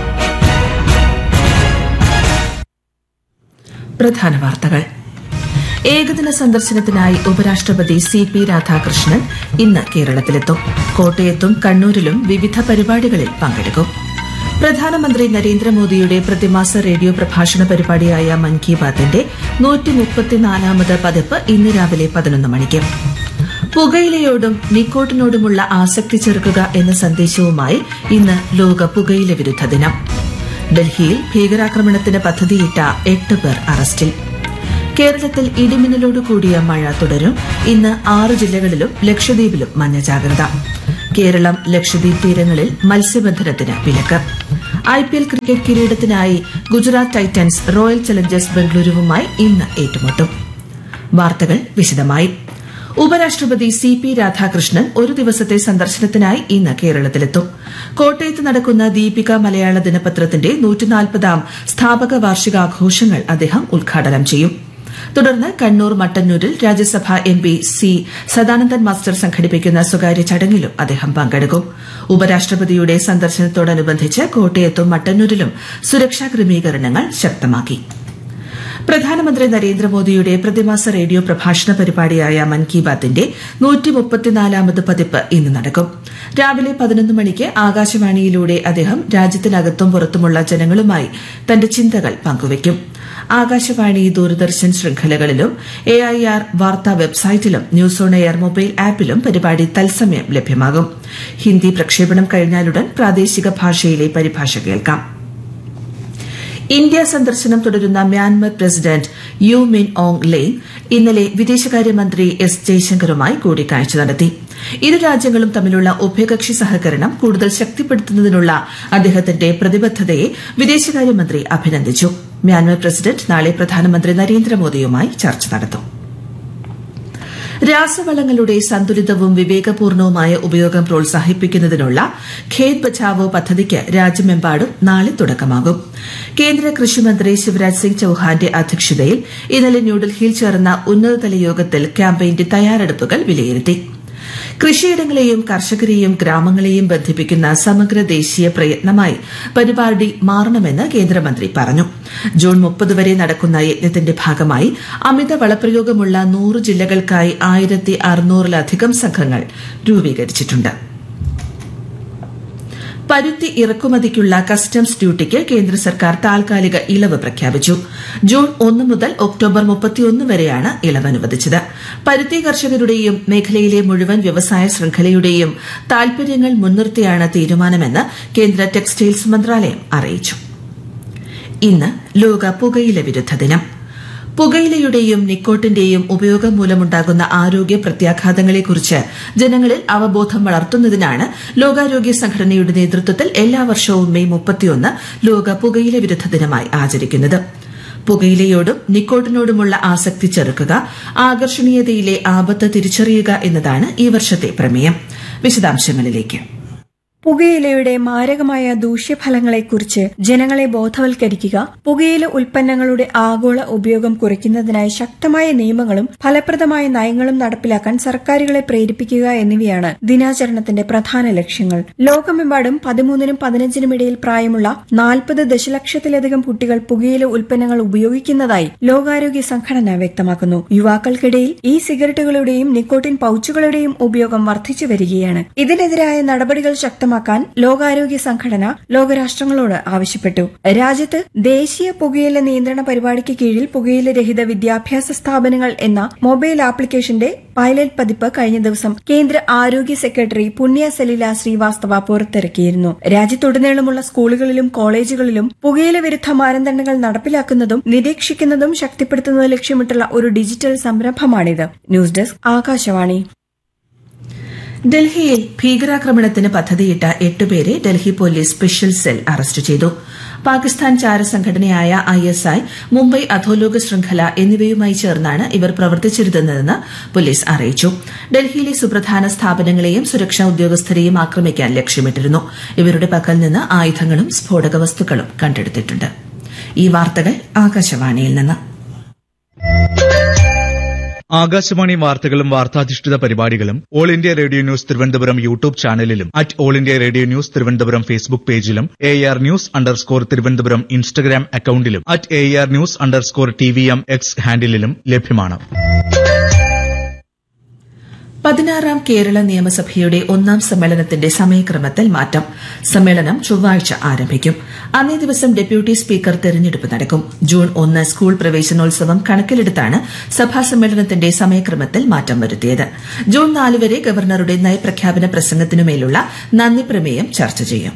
പ്രധാന വാർത്തകൾ ഏകദിന സന്ദർശനത്തിനായി ഉപരാഷ്ട്രപതി സി പി രാധാകൃഷ്ണൻ ഇന്ന് കേരളത്തിലെത്തും കോട്ടയത്തും കണ്ണൂരിലും വിവിധ പരിപാടികളിൽ പങ്കെടുക്കും പ്രധാനമന്ത്രി നരേന്ദ്രമോദിയുടെ പ്രതിമാസ റേഡിയോ പ്രഭാഷണ പരിപാടിയായ മൻ കി ബാത്തിന്റെ നൂറ്റി മുപ്പത്തിനാലാമത് പതിപ്പ് ഇന്ന് രാവിലെ പതിനൊന്ന് മണിക്ക് പുകയിലയോടും നിക്കോട്ടിനോടുമുള്ള ആസക്തി ചെറുക്കുക എന്ന സന്ദേശവുമായി ഇന്ന് ലോക പുകയില വിരുദ്ധ ദിനം ഡൽഹിയിൽ ഭീകരാക്രമണത്തിന് പദ്ധതിയിട്ട എട്ട് പേർ അറസ്റ്റിൽ കേരളത്തിൽ ഇടിമിന്നലോട് കൂടിയ മഴ തുടരും ഇന്ന് ആറ് ജില്ലകളിലും ലക്ഷദ്വീപിലും മഞ്ഞ ജാഗ്രത കേരളം ലക്ഷദ്വീപ് തീരങ്ങളിൽ മത്സ്യബന്ധനത്തിന് വിലക്ക് ഐ പി എൽ ക്രിക്കറ്റ് കിരീടത്തിനായി ഗുജറാത്ത് ടൈറ്റൻസ് റോയൽ ചലഞ്ചേഴ്സ് ബംഗളൂരുവുമായി ഇന്ന് ഏറ്റുമുട്ടും വാർത്തകൾ വിശദമായി ഉപരാഷ്ട്രപതി സി പി രാധാകൃഷ്ണൻ ഒരു ദിവസത്തെ സന്ദർശനത്തിനായി ഇന്ന് കേരളത്തിലെത്തും കോട്ടയത്ത് നടക്കുന്ന ദീപിക മലയാള ദിനപത്രത്തിന്റെ നൂറ്റിനാൽപ്പതാം സ്ഥാപക വാർഷികാഘോഷങ്ങൾ അദ്ദേഹം ഉദ്ഘാടനം ചെയ്യും തുടർന്ന് കണ്ണൂർ മട്ടന്നൂരിൽ Rajya Sabha M P C Sadanandan master സംഘടിപ്പിക്കുന്ന സ്വകാര്യ ചടങ്ങിലും അദ്ദേഹം പങ്കെടുക്കും ഉപരാഷ്ട്രപതിയുടെ സന്ദർശനത്തോടനുബന്ധിച്ച് കോട്ടയത്തും മട്ടന്നൂരിലും സുരക്ഷാ ക്രമീകരണങ്ങൾ ശക്തമാക്കി പ്രധാനമന്ത്രി നരേന്ദ്രമോദിയുടെ പ്രതിമാസ റേഡിയോ പ്രഭാഷണ പരിപാടിയായ മൻ കി ബാത്തിന്റെ നൂറ്റി മുപ്പത്തിനാലാമത് പതിപ്പ് ഇന്ന് നടക്കും രാവിലെ പതിനൊന്ന് മണിക്ക് ആകാശവാണിയിലൂടെ അദ്ദേഹം രാജ്യത്തിനകത്തും പുറത്തുമുള്ള ജനങ്ങളുമായി തന്റെ ചിന്തകൾ പങ്കുവയ്ക്കും ആകാശവാണി ദൂരദർശൻ ശൃംഖലകളിലും എ ഐ ആർ വാർത്താ വെബ്സൈറ്റിലും ന്യൂസ് ഓൺ എയർ മൊബൈൽ ആപ്പിലും പരിപാടി തത്സമയം ലഭ്യമാകും ഹിന്ദി പ്രക്ഷേപണം കഴിഞ്ഞാലുടൻ പ്രാദേശിക ഭാഷയിലെ പരിഭാഷ കേൾക്കാം ഇന്ത്യ സന്ദർശനം തുടരുന്ന Myanmar president U Min Aung ലെയ് ഇന്നലെ വിദേശകാര്യമന്ത്രി എസ് ജയശങ്കറുമായി കൂടിക്കാഴ്ച നടത്തി ഇരു രാജ്യങ്ങളും തമ്മിലുള്ള ഉഭയകക്ഷി സഹകരണം കൂടുതൽ ശക്തിപ്പെടുത്തുന്നതിനുള്ള അദ്ദേഹത്തിന്റെ പ്രതിബദ്ധതയെ വിദേശകാര്യമന്ത്രി അഭിനന്ദിച്ചു മ്യാൻമർ പ്രസിഡന്റ് നാളെ പ്രധാനമന്ത്രി നരേന്ദ്രമോദിയുമായി ചർച്ച നടത്തും രാസവളങ്ങളുടെ സന്തുലിതവും വിവേകപൂർണവുമായ ഉപയോഗം പ്രോത്സാഹിപ്പിക്കുന്നതിനുള്ള ഖേത് ബച്ചാവോ പദ്ധതിക്ക് രാജ്യമെമ്പാടും നാളെ തുടക്കമാകും കേന്ദ്ര കൃഷിമന്ത്രി ശിവരാജ് സിംഗ് ചൌഹാന്റെ അധ്യക്ഷതയിൽ ഇന്നലെ ന്യൂഡൽഹിയിൽ ചേർന്ന ഉന്നതതല യോഗത്തിൽ ക്യാമ്പയിന്റെ തയ്യാറെടുപ്പുകൾ വിലയിരുത്തി കൃഷിയിടങ്ങളെയും കർഷകരെയും ഗ്രാമങ്ങളെയും ബന്ധിപ്പിക്കുന്ന സമഗ്ര ദേശീയ പ്രയത്നമായി പരിപാടി മാറണമെന്ന് കേന്ദ്രമന്ത്രി പറഞ്ഞു ജൂൺ മുപ്പത് വരെ നടക്കുന്ന യജ്ഞത്തിന്റെ ഭാഗമായി അമിത വളപ്രയോഗമുള്ള നൂറ് ജില്ലകൾക്കായി ആയിരത്തി അറുന്നൂറിലധികം സംഘങ്ങൾ രൂപീകരിച്ചിട്ടുണ്ട് പരുത്തി ഇറക്കുമതിക്കുള്ള കസ്റ്റംസ് ഡ്യൂട്ടിക്ക് കേന്ദ്ര സർക്കാർ താൽക്കാലിക ഇളവ് പ്രഖ്യാപിച്ചു ജൂൺ ഒന്ന് മുതൽ ഒക്ടോബർ മുപ്പത്തിയൊന്ന് വരെയാണ് ഇളവ് അനുവദിച്ചത് പരുത്തി കർഷകരുടെയും മേഖലയിലെ മുഴുവൻ വ്യവസായ ശൃംഖലയുടെയും താൽപര്യങ്ങൾ മുൻനിർത്തിയാണ് തീരുമാനമെന്ന് കേന്ദ്ര ടെക്സ്റ്റൈൽസ് മന്ത്രാലയം അറിയിച്ചു ഇന്ന് ലോക പുകയില വിരുദ്ധ ദിനം പുകയിലയുടെയും നിക്കോട്ടിന്റെയും ഉപയോഗം മൂലമുണ്ടാകുന്ന ആരോഗ്യ പ്രത്യാഘാതങ്ങളെക്കുറിച്ച് ജനങ്ങളിൽ അവബോധം വളർത്തുന്നതിനാണ് ലോകാരോഗ്യ സംഘടനയുടെ നേതൃത്വത്തിൽ എല്ലാ വർഷവും മെയ് മുപ്പത്തിയൊന്ന് ലോക പുകയില വിരുദ്ധ ദിനമായി ആചരിക്കുന്നത് പുകയിലയോടും നിക്കോട്ടിനോടുമുള്ള ആസക്തി ചെറുക്കുക ആകർഷണീയതയിലെ ആപത്ത് തിരിച്ചറിയുക എന്നതാണ് ഈ വർഷത്തെ പ്രമേയം വിശദാംശങ്ങളിലേക്ക് പുകയിലയുടെ മാരകമായ ദൂഷ്യഫലങ്ങളെക്കുറിച്ച് ജനങ്ങളെ ബോധവൽക്കരിക്കുക പുകയില ഉൽപ്പന്നങ്ങളുടെ ആഗോള ഉപയോഗം കുറയ്ക്കുന്നതിനായി ശക്തമായ നിയമങ്ങളും ഫലപ്രദമായ നയങ്ങളും നടപ്പിലാക്കാൻ സർക്കാരുകളെ പ്രേരിപ്പിക്കുക എന്നിവയാണ് ദിനാചരണത്തിന്റെ പ്രധാന ലക്ഷ്യങ്ങൾ ലോകമെമ്പാടും പതിമൂന്നിനും പതിനഞ്ചിനും ഇടയിൽ പ്രായമുള്ള നാൽപ്പത് ദശലക്ഷത്തിലധികം കുട്ടികൾ പുകയില ഉൽപ്പന്നങ്ങൾ ഉപയോഗിക്കുന്നതായി ലോകാരോഗ്യ സംഘടന വ്യക്തമാക്കുന്നു യുവാക്കൾക്കിടയിൽ ഈ സിഗരറ്റുകളുടെയും നിക്കോട്ടിൻ പൌച്ചുകളുടെയും ഉപയോഗം വർദ്ധിച്ചു വരികയാണ് ഇതിനെതിരായ നടപടികൾ ശക്തമാക്കാൻ ലോകാരോഗ്യ സംഘടന ലോകരാഷ്ട്രങ്ങളോട് ആവശ്യപ്പെട്ടു രാജ്യത്ത് ദേശീയ പുകയില നിയന്ത്രണ പരിപാടിക്ക് കീഴിൽ പുകയില രഹിത വിദ്യാഭ്യാസ സ്ഥാപനങ്ങൾ എന്ന മൊബൈൽ ആപ്ലിക്കേഷന്റെ പൈലറ്റ് പതിപ്പ് കഴിഞ്ഞ ദിവസം കേന്ദ്ര ആരോഗ്യ സെക്രട്ടറി പുണ്യ സലീല ശ്രീവാസ്തവ പുറത്തിറക്കിയിരുന്നു രാജ്യത്തുടനീളമുള്ള സ്കൂളുകളിലും കോളേജുകളിലും പുകയില വിരുദ്ധ മാനദണ്ഡങ്ങൾ നടപ്പിലാക്കുന്നതും നിരീക്ഷിക്കുന്നതും ശക്തിപ്പെടുത്തുന്നത് ലക്ഷ്യമിട്ടുള്ള ഒരു ഡിജിറ്റൽ സംരംഭമാണിത് ന്യൂസ് ഡെസ്ക് ആകാശവാണി ഡൽഹിയിൽ ഭീകരാക്രമണത്തിന് പദ്ധതിയിട്ട എട്ടുപേരെ Delhi police special cell arrest ചെയ്തു പാകിസ്ഥാൻ ചാരസംഘടനയായ ഐ എസ് ഐ മുംബൈ അധോലോക ശൃംഖല എന്നിവയുമായി ചേർന്നാണ് ഇവർ പ്രവർത്തിച്ചിരുന്നതെന്ന് പോലീസ് അറിയിച്ചു ഡൽഹിയിലെ സുപ്രധാന സ്ഥാപനങ്ങളെയും സുരക്ഷാ ഉദ്യോഗസ്ഥരെയും ആക്രമിക്കാൻ ലക്ഷ്യമിട്ടിരുന്നു ഇവരുടെ പക്കൽ നിന്ന് ആയുധങ്ങളും സ്ഫോടക വസ്തുക്കളും കണ്ടെടുത്തിട്ടുണ്ട് ഈ വാർത്തകൾ ആകാശവാണിയിൽ നിന്ന് ആകാശവാണി വാർത്തകളും വാർത്താധിഷ്ഠിത പരിപാടികളും all India radio news Thiruvananthapuram YouTube ചാനലിലും at all India radio news Thiruvananthapuram Facebook പേജിലും A R news underscore Thiruvananthapuram Instagram അക്കൌണ്ടിലും at A R news underscore T V M X ഹാൻഡിലും ലഭ്യമാണ് പതിനാറാം കേരള നിയമസഭയുടെ ഒന്നാം സമ്മേളനത്തിന്റെ സമയക്രമത്തിൽ മാറ്റം സമ്മേളനം ചൊവ്വാഴ്ച ആരംഭിക്കും അന്നേ ദിവസം ഡെപ്യൂട്ടി സ്പീക്കർ തെരഞ്ഞെടുപ്പ് നടക്കും ജൂൺ ഒന്ന് സ്കൂൾ പ്രവേശനോത്സവം കണക്കിലെടുത്താണ് സഭാ സമ്മേളനത്തിന്റെ സമയക്രമത്തിൽ മാറ്റം വരുത്തിയത് ജൂൺ നാല് വരെ ഗവർണറുടെ നയപ്രഖ്യാപന പ്രസംഗത്തിനുമേലുള്ള നന്ദി പ്രമേയം ചർച്ച ചെയ്യും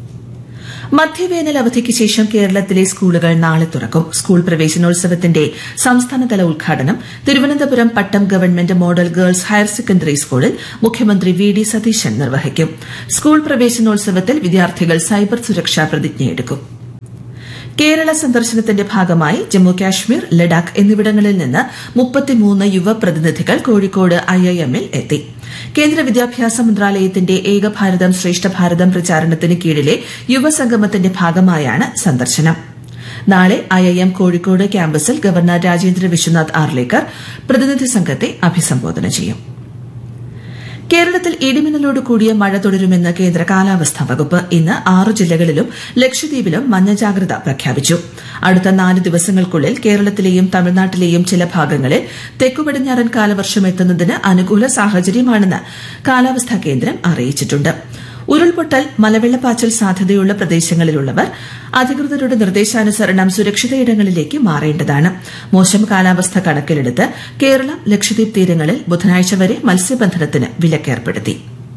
മധ്യവേനൽ അവധിക്ക് ശേഷം കേരളത്തിലെ സ്കൂളുകൾ നാളെ തുറക്കും സ്കൂൾ പ്രവേശനോത്സവത്തിന്റെ സംസ്ഥാനതല ഉദ്ഘാടനം Thiruvananthapuram Pattom government model girls higher secondary സ്കൂളിൽ മുഖ്യമന്ത്രി വി ഡി സതീശൻ നിർവഹിക്കും സ്കൂൾ പ്രവേശനോത്സവത്തിൽ വിദ്യാർത്ഥികൾ സൈബർ സുരക്ഷാ പ്രതിജ്ഞയെടുക്കും കേരള സന്ദർശനത്തിന്റെ ഭാഗമായി ജമ്മു കാശ്മീർ ലഡാക്ക് എന്നിവിടങ്ങളിൽ നിന്ന് മുപ്പത്തിമൂന്ന് യുവ പ്രതിനിധികൾ കോഴിക്കോട് ഐഐഎമ്മിൽ എത്തി കേന്ദ്ര വിദ്യാഭ്യാസ മന്ത്രാലയത്തിന്റെ ഏകഭാരതം ശ്രേഷ്ഠ ഭാരതം പ്രചാരണത്തിന് കീഴിലെ യുവസംഗമത്തിന്റെ ഭാഗമായാണ് സന്ദർശനം നാളെ ഐഐഎം കോഴിക്കോട് ക്യാമ്പസിൽ ഗവർണർ രാജേന്ദ്ര വിശ്വനാഥ് ആർലേക്കർ പ്രതിനിധി സംഘത്തെ അഭിസംബോധന ചെയ്യും കേരളത്തിൽ ഇടിമിന്നലോട് കൂടിയ മഴ തുടരുമെന്ന് കേന്ദ്ര കാലാവസ്ഥാ വകുപ്പ് ഇന്ന് ആറ് ജില്ലകളിലും ലക്ഷദ്വീപിലും മഞ്ഞ ജാഗ്രത പ്രഖ്യാപിച്ചു അടുത്ത നാല് ദിവസങ്ങൾക്കുള്ളിൽ കേരളത്തിലെയും തമിഴ്നാട്ടിലെയും ചില ഭാഗങ്ങളിൽ തെക്കുപടിഞ്ഞാറൻ കാലവർഷം എത്തുന്നതിന് അനുകൂല സാഹചര്യമാണെന്ന് കാലാവസ്ഥാ കേന്ദ്രം അറിയിച്ചിട്ടുണ്ട് ഉരുൾപൊട്ടൽ മലവെള്ളപ്പാച്ചൽ സാധ്യതയുള്ള പ്രദേശങ്ങളിലുള്ളവർ അധികൃതരുടെ നിർദ്ദേശാനുസരണം സുരക്ഷിത ഇടങ്ങളിലേക്ക് മാറേണ്ടതാണ് മോശം കാലാവസ്ഥ കണക്കിലെടുത്ത് കേരളം ലക്ഷദ്വീപ് തീരങ്ങളിൽ ബുധനാഴ്ച വരെ മത്സ്യബന്ധനത്തിന് വിലക്കേർപ്പെടുത്തി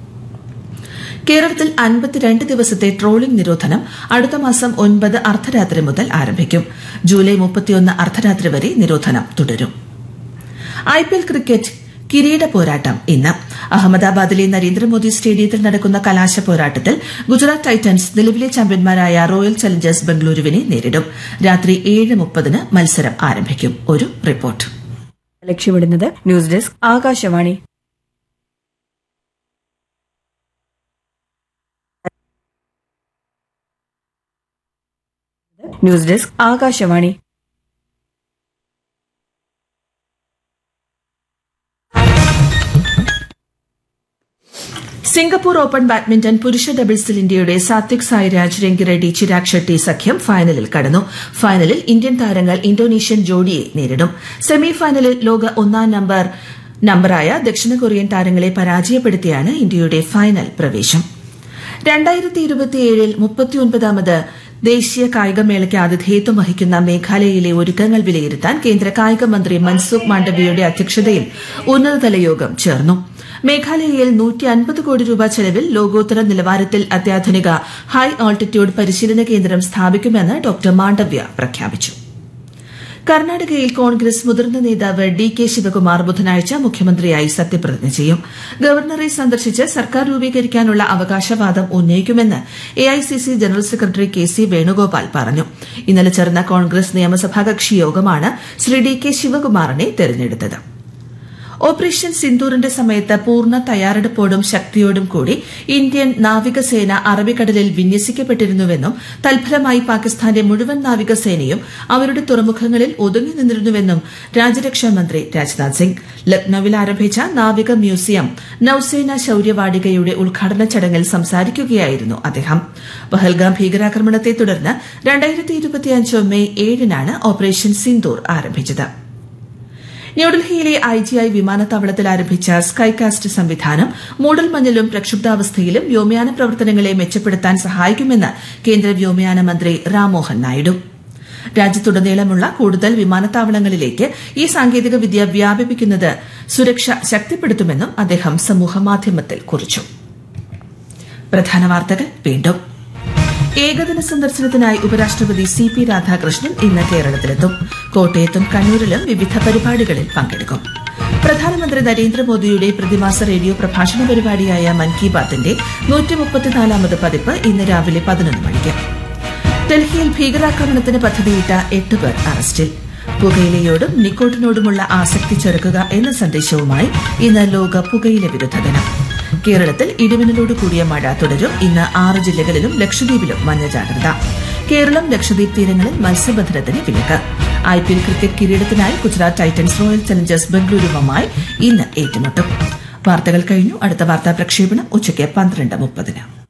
കേരളത്തിൽ അൻപത്തിരണ്ട് ദിവസത്തെ ട്രോളിംഗ് നിരോധനം അടുത്ത മാസം ഒൻപത് അർദ്ധരാത്രി മുതൽ ആരംഭിക്കും ജൂലൈ മുപ്പത്തിയൊന്ന് അർദ്ധരാത്രി വരെ നിരോധനം തുടരും ഐപിഎൽ ക്രിക്കറ്റ് കിരീട പോരാട്ടം ഇന്ന് അഹമ്മദാബാദിലെ നരേന്ദ്രമോദി സ്റ്റേഡിയത്തിൽ നടക്കുന്ന കലാശ പോരാട്ടത്തിൽ ഗുജറാത്ത് ടൈറ്റൻസ് നിലവിലെ ചാമ്പ്യന്മാരായ റോയൽ ചലഞ്ചേഴ്സ് ബംഗളൂരുവിനെ നേരിടും രാത്രി ഏഴ് മുപ്പതിന് മത്സരം ആരംഭിക്കും ഒരു റിപ്പോർട്ട് ലക്ഷ്യമിടുന്നത് news desk Akashvani news desk Akashvani Singapore open badminton പുരുഷ ഡബിൾസിൽ ഇന്ത്യയുടെ സാത്വിക് സായിരാജ് രംഗിറെഡ്ഡി ചിരാഗ് ഷെട്ടി സഖ്യം ഫൈനലിൽ കടന്നു ഫൈനലിൽ ഇന്ത്യൻ താരങ്ങൾ ഇന്തോനേഷ്യൻ ജോഡിയെ നേരിടും സെമി ഫൈനലിൽ ലോക ഒന്നാം നമ്പർ നമ്പറായ ദക്ഷിണ കൊറിയൻ താരങ്ങളെ പരാജയപ്പെടുത്തിയാണ് ഇന്ത്യയുടെ ഫൈനൽ പ്രവേശം രണ്ടായിരത്തി ഇരുപത്തിയേഴിൽ മുപ്പത്തിയൊൻപതാമത് ദേശീയ കായികമേളയ്ക്ക് ആതിഥേയത്വം വഹിക്കുന്ന മേഘാലയയിലെ ഒരുക്കങ്ങൾ വിലയിരുത്താൻ കേന്ദ്ര കായിക മന്ത്രി മൻസുഖ് മാണ്ഡവ്യയുടെ അധ്യക്ഷതയിൽ ഉന്നതതല യോഗം ചേർന്നു മേഘാലയയിൽ നൂറ്റി അൻപത് കോടി രൂപ ചെലവിൽ ലോകോത്തര നിലവാരത്തിൽ അത്യാധുനിക ഹൈ ആൾട്ടിറ്റ്യൂഡ് പരിശീലന കേന്ദ്രം സ്ഥാപിക്കുമെന്ന് ഡോക്ടർ മാണ്ഡവ്യ പ്രഖ്യാപിച്ചു കർണാടകയിൽ കോൺഗ്രസ് മുതിർന്ന നേതാവ് ഡി കെ ശിവകുമാർ ബുധനാഴ്ച മുഖ്യമന്ത്രിയായി സത്യപ്രതിജ്ഞ ചെയ്യും ഗവർണറെ സന്ദർശിച്ച് സർക്കാർ രൂപീകരിക്കാനുള്ള അവകാശവാദം ഉന്നയിക്കുമെന്ന് AICC general secretary K C Venugopal പറഞ്ഞു ഇന്നലെ ചേർന്ന കോൺഗ്രസ് നിയമസഭാ കക്ഷി യോഗമാണ് ശ്രീ ഡി കെ ശിവകുമാറിനെ തെരഞ്ഞെടുത്തത് ഓപ്പറേഷൻ സിന്ദൂറിന്റെ സമയത്ത് പൂർണ്ണ തയ്യാറെടുപ്പോടും ശക്തിയോടും കൂടി ഇന്ത്യൻ നാവികസേന അറബിക്കടലിൽ വിന്യസിക്കപ്പെട്ടിരുന്നുവെന്നും തൽഫലമായി പാകിസ്ഥാന്റെ മുഴുവൻ നാവികസേനയും അവരുടെ തുറമുഖങ്ങളിൽ ഒതുങ്ങി നിന്നിരുന്നുവെന്നും രാജ്യരക്ഷാമന്ത്രി രാജ്നാഥ് സിംഗ് ലക്നൌവിൽ ആരംഭിച്ച നാവിക മ്യൂസിയം നൌസേന ശൌര്യവാടികയുടെ ഉദ്ഘാടന ചടങ്ങിൽ സംസാരിക്കുകയായിരുന്നു അദ്ദേഹം പഹൽഗാം ഭീകരാക്രമണത്തെ തുടർന്ന് രണ്ടായിരത്തി ഇരുപത്തിയഞ്ച് മെയ് ഏഴിനാണ് ഓപ്പറേഷൻ സിന്ദൂർ ആരംഭിച്ചത് ന്യൂഡൽഹിയിലെ ഐ ജി ഐ വിമാനത്താവളത്തിൽ ആരംഭിച്ച സ്കൈകാസ്റ്റ് സംവിധാനം മൂടൽമഞ്ഞിലും പ്രക്ഷുബ്ധാവസ്ഥയിലും വ്യോമയാന പ്രവർത്തനങ്ങളെ മെച്ചപ്പെടുത്താൻ സഹായിക്കുമെന്ന് കേന്ദ്ര വ്യോമയാന മന്ത്രി രാംമോഹൻ നായിഡു രാജ്യത്തുടനീളമുള്ള കൂടുതൽ വിമാനത്താവളങ്ങളിലേക്ക് ഈ സാങ്കേതിക വിദ്യ വ്യാപിപ്പിക്കുന്നത് സുരക്ഷ ശക്തിപ്പെടുത്തുമെന്നും അദ്ദേഹം സമൂഹമാധ്യമത്തിൽ കുറിച്ചു പ്രധാന വാർത്തകൾ വീണ്ടും ഏകദിന സന്ദർശനത്തിനായി ഉപരാഷ്ട്രപതി സി പി രാധാകൃഷ്ണൻ ഇന്ന് കേരളത്തിലെത്തും കോട്ടയത്തും കണ്ണൂരിലും വിവിധ പരിപാടികളിൽ പങ്കെടുക്കും പ്രധാനമന്ത്രി നരേന്ദ്രമോദിയുടെ പ്രതിമാസ റേഡിയോ പ്രഭാഷണ പരിപാടിയായ മൻ കി ബാത്തിന്റെ നൂറ്റി മുപ്പത്തിനാലാമത് പതിപ്പ് ഇന്ന് രാവിലെ പതിനൊന്ന് മണിക്ക് ഡൽഹിയിൽ ഭീകരാക്രമണത്തിന് പദ്ധതിയിട്ട എട്ട് പേർ അറസ്റ്റിൽ പുകയിലയോടും നിക്കോട്ടിനോടുമുള്ള ആസക്തി ചെറുക്കുക എന്ന സന്ദേശവുമായി ഇന്ന് ലോക പുകയില വിരുദ്ധ ദിനം കേരളത്തിൽ ഇടിമിന്നലോട് കൂടിയ മഴ തുടരും ഇന്ന് ആറ് ജില്ലകളിലും ലക്ഷദ്വീപിലും മഞ്ഞ ജാഗ്രത കേരളം ലക്ഷദ്വീപ് തീരങ്ങളിൽ മത്സ്യബന്ധനത്തിന് വിലക്ക് ഐ പി എൽ ക്രിക്കറ്റ് കിരീടത്തിനായി ഗുജറാത്ത് ടൈറ്റൻസ് റോയൽ ചലഞ്ചേഴ്സ് ബംഗളൂരുവുമായി ഇന്ന് ഏറ്റുമുട്ടും വാർത്തകൾ കഴിഞ്ഞു അടുത്ത വാർത്താ പ്രക്ഷേപണം ഉച്ചയ്ക്ക് പന്ത്രണ്ട് മുപ്പതിന്